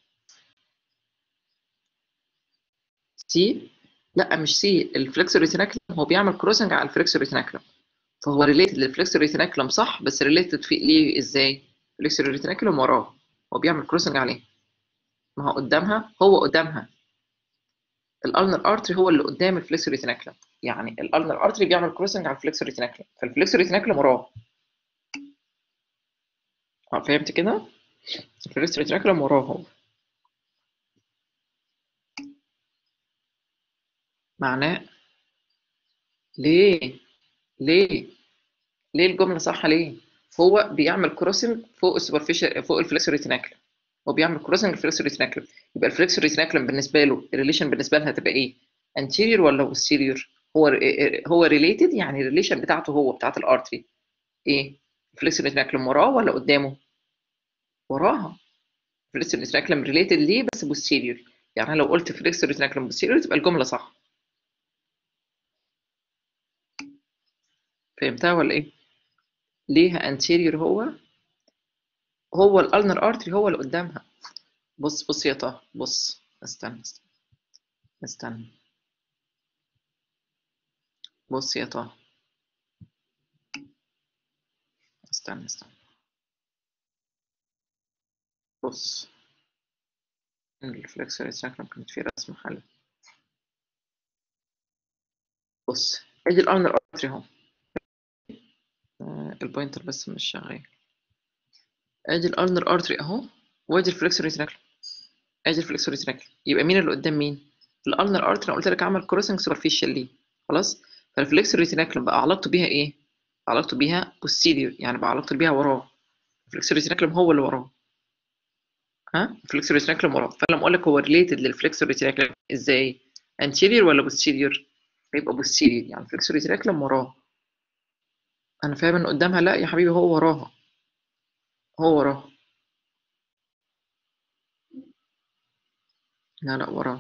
سي لا مش سي الفليكسور ريتيناكلم هو بيعمل كروسنج على الفليكسور ريتيناكلم فهو ريليتد للفليكسور ريتيناكلم صح بس ريليتد في ليه ازاي الفليكسور ريتيناكلم وراه هو بيعمل كروسنج عليه ما هو قدامها هو قدامها الالنر ارتري هو اللي قدام الفليكسور ريتيناكلم يعني الالنر ارتري بيعمل كروسنج على الفليكسور ريتيناكلم فالفليكسور ريتيناكلم وراه اه فهمت كده الفليكسور ريتيناكلم وراه هو معناه ليه ليه ليه الجمله صح ليه هو بيعمل كروسنج فوق السوبرفيشال فوق الفليكسور ريتيناكلم هو بيعمل كروسنج الفليكسور ريتيناكلم يبقى الفليكسور ريتيناكلم بالنسبه له الريليشن بالنسبه لها هتبقى ايه anterior ولا posterior هو هو ريليتد يعني الريليشن بتاعته هو بتاعت الارتري ايه الفليكسور ريتيناكلم وراه ولا قدامه وراها الفليكسور ريتيناكلم ريليتد ليه بس posterior يعني أنا لو قلت فليكسور ريتيناكلم posterior تبقى الجمله صح فهمتها ولا ايه ليها anterior هو هو الالنر ارتري هو اللي قدامها بص بص يا طه بص استنى استنى استنى بص يا طه استنى استنى بص الفلكسور ريتراكتم كانت في رسم حل بص ادي الالنر ارتري اهو آه، البوينتر بس مش شغال ادي الالنر ارتري اهو وادي الفلكسور ريتراكتم ادي الفلكسور ريتراكتم يبقى مين اللي قدام مين الالنر ارتري انا قلت لك عمل كروسنج سوبرفيشال ليه خلاص فالفلكسور ريتراكتم بقى علاقته بيها ايه علاقته بيها posterior يعني بقى علاقته بيها وراه الفلكسور ريتراكتم هو اللي وراه ها الفلكسور ريتراكتم وراه فلما اقول لك هو ريليتد للفلكسور ريتراكتم ازاي anterior ولا posterior هيبقى posterior يعني الفلكسور ريتراكتم وراه انا فاهم ان قدامها لا يا حبيبي هو وراها هو وراها لا لا وراه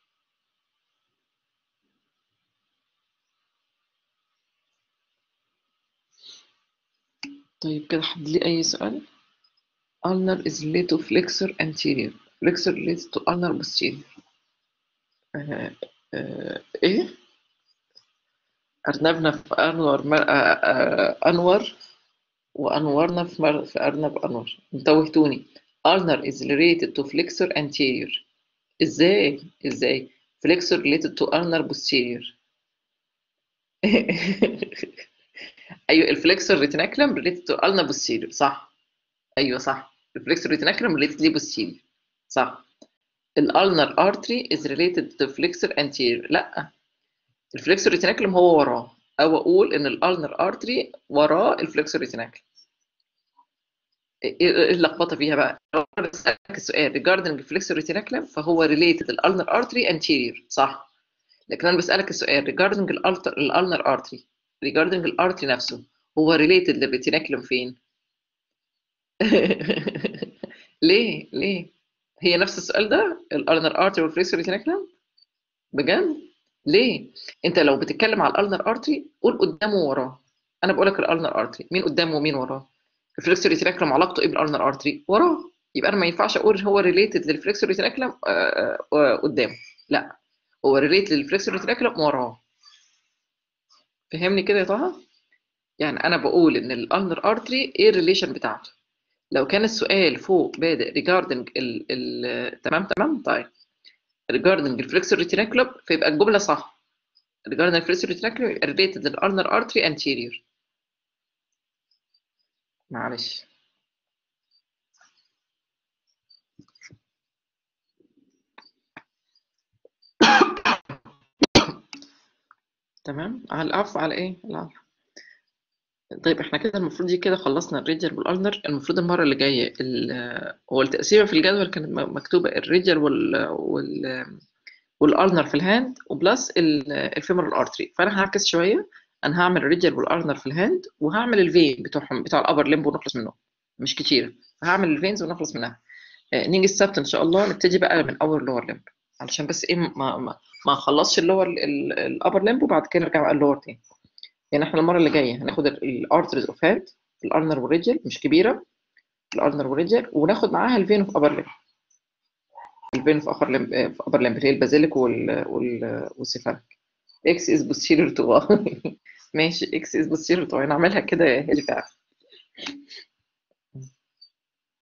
طيب كده حد ليه أي سؤال؟ ulnar is related to flexor anterior flexor related to ulnar posterior آه آه إيه؟ أرنبنا في أنور مر... آه آه أنور وأنورنا في, مر... في أرنب أنور انتوهتوني ulnar is related to flexor anterior إزاي؟ إزاي؟ flexor related to ulnar posterior ايوه الفليكسور ريتيناكلم ريليتد تو النا بوستيريور صح ايوه صح الفليكسور ريتيناكلم ريليتد لي بوستيريور صح الالنر ارتري از ريليتد تو فليكسور انتيريور لا الفليكسور ريتيناكلم هو وراه او اقول ان الالنر ارتري وراه الفليكسور ريتيناكلم ايه اللخبطه فيها بقى؟ لو انا بسالك السؤال regarding الفليكسور ريتيناكلم فهو ريليتد الالنر ارتري انتيريور صح لكن انا بسالك السؤال regarding الالنر ارتري regarding الارتري نفسه هو related للريتيناكلم فين؟ ليه؟ ليه؟ هي نفس السؤال ده الالنر ارتري والفليكسور ريتيناكلم؟ بجد؟ ليه؟ انت لو بتتكلم على الالنر ارتري قول قدامه ووراه انا بقول لك الالنر ارتري مين قدامه ومين وراه؟ الفليكسور ريتيناكلم علاقته ايه بالالنر ارتري؟ وراه يبقى انا ما ينفعش اقول هو ريليتد للفليكسور ريتيناكلم قدامه لا هو ريليتد للفليكسور ريتيناكلم وراه فهمني كده يا طه يعني انا بقول ان الالنر ارتري ايه الريليشن بتاعته لو كان السؤال فوق بادئ regarding ال ال تمام تمام طيب regarding الفليكسور ريتيناكولم فيبقى الجمله صح regarding الفليكسور ريتيناكولم يبقى related للالنر ارتري anterior معلش تمام على العفو على ايه العفو طيب احنا كده المفروض دي كده خلصنا الريجر والالنر المفروض المره اللي جايه هو التقسيمه في الجدول كانت مكتوبه الريجر وال وال والالنر في الهاند وبلس الفيمورال ارتري فانا هعكس شويه انا هعمل الريجر والالنر في الهاند وهعمل الفين بتوعهم بتاع الابر ليمب ونخلص منهم مش كتير فهعمل الفينز ونخلص منها نيجي السبت ان شاء الله نبتدي بقى من اول لور ليمب علشان بس ايه ما ما ما نخلصش اللور الابر ليمب وبعد كده نرجع بقى اللور تاني يعني احنا المره اللي جايه هناخد الارتريز اوف هاند الارنر والريجل مش كبيره الارنر والريجل وناخد معاها الفين اوف ابر ليمب الفين في ابر ليمب في ابر ليمب اللي هي البازيليك وال وال والسيفاليك اكس از بوستيريور تو ماشي اكس از بوستيريور تو هنعملها كده هي فعلا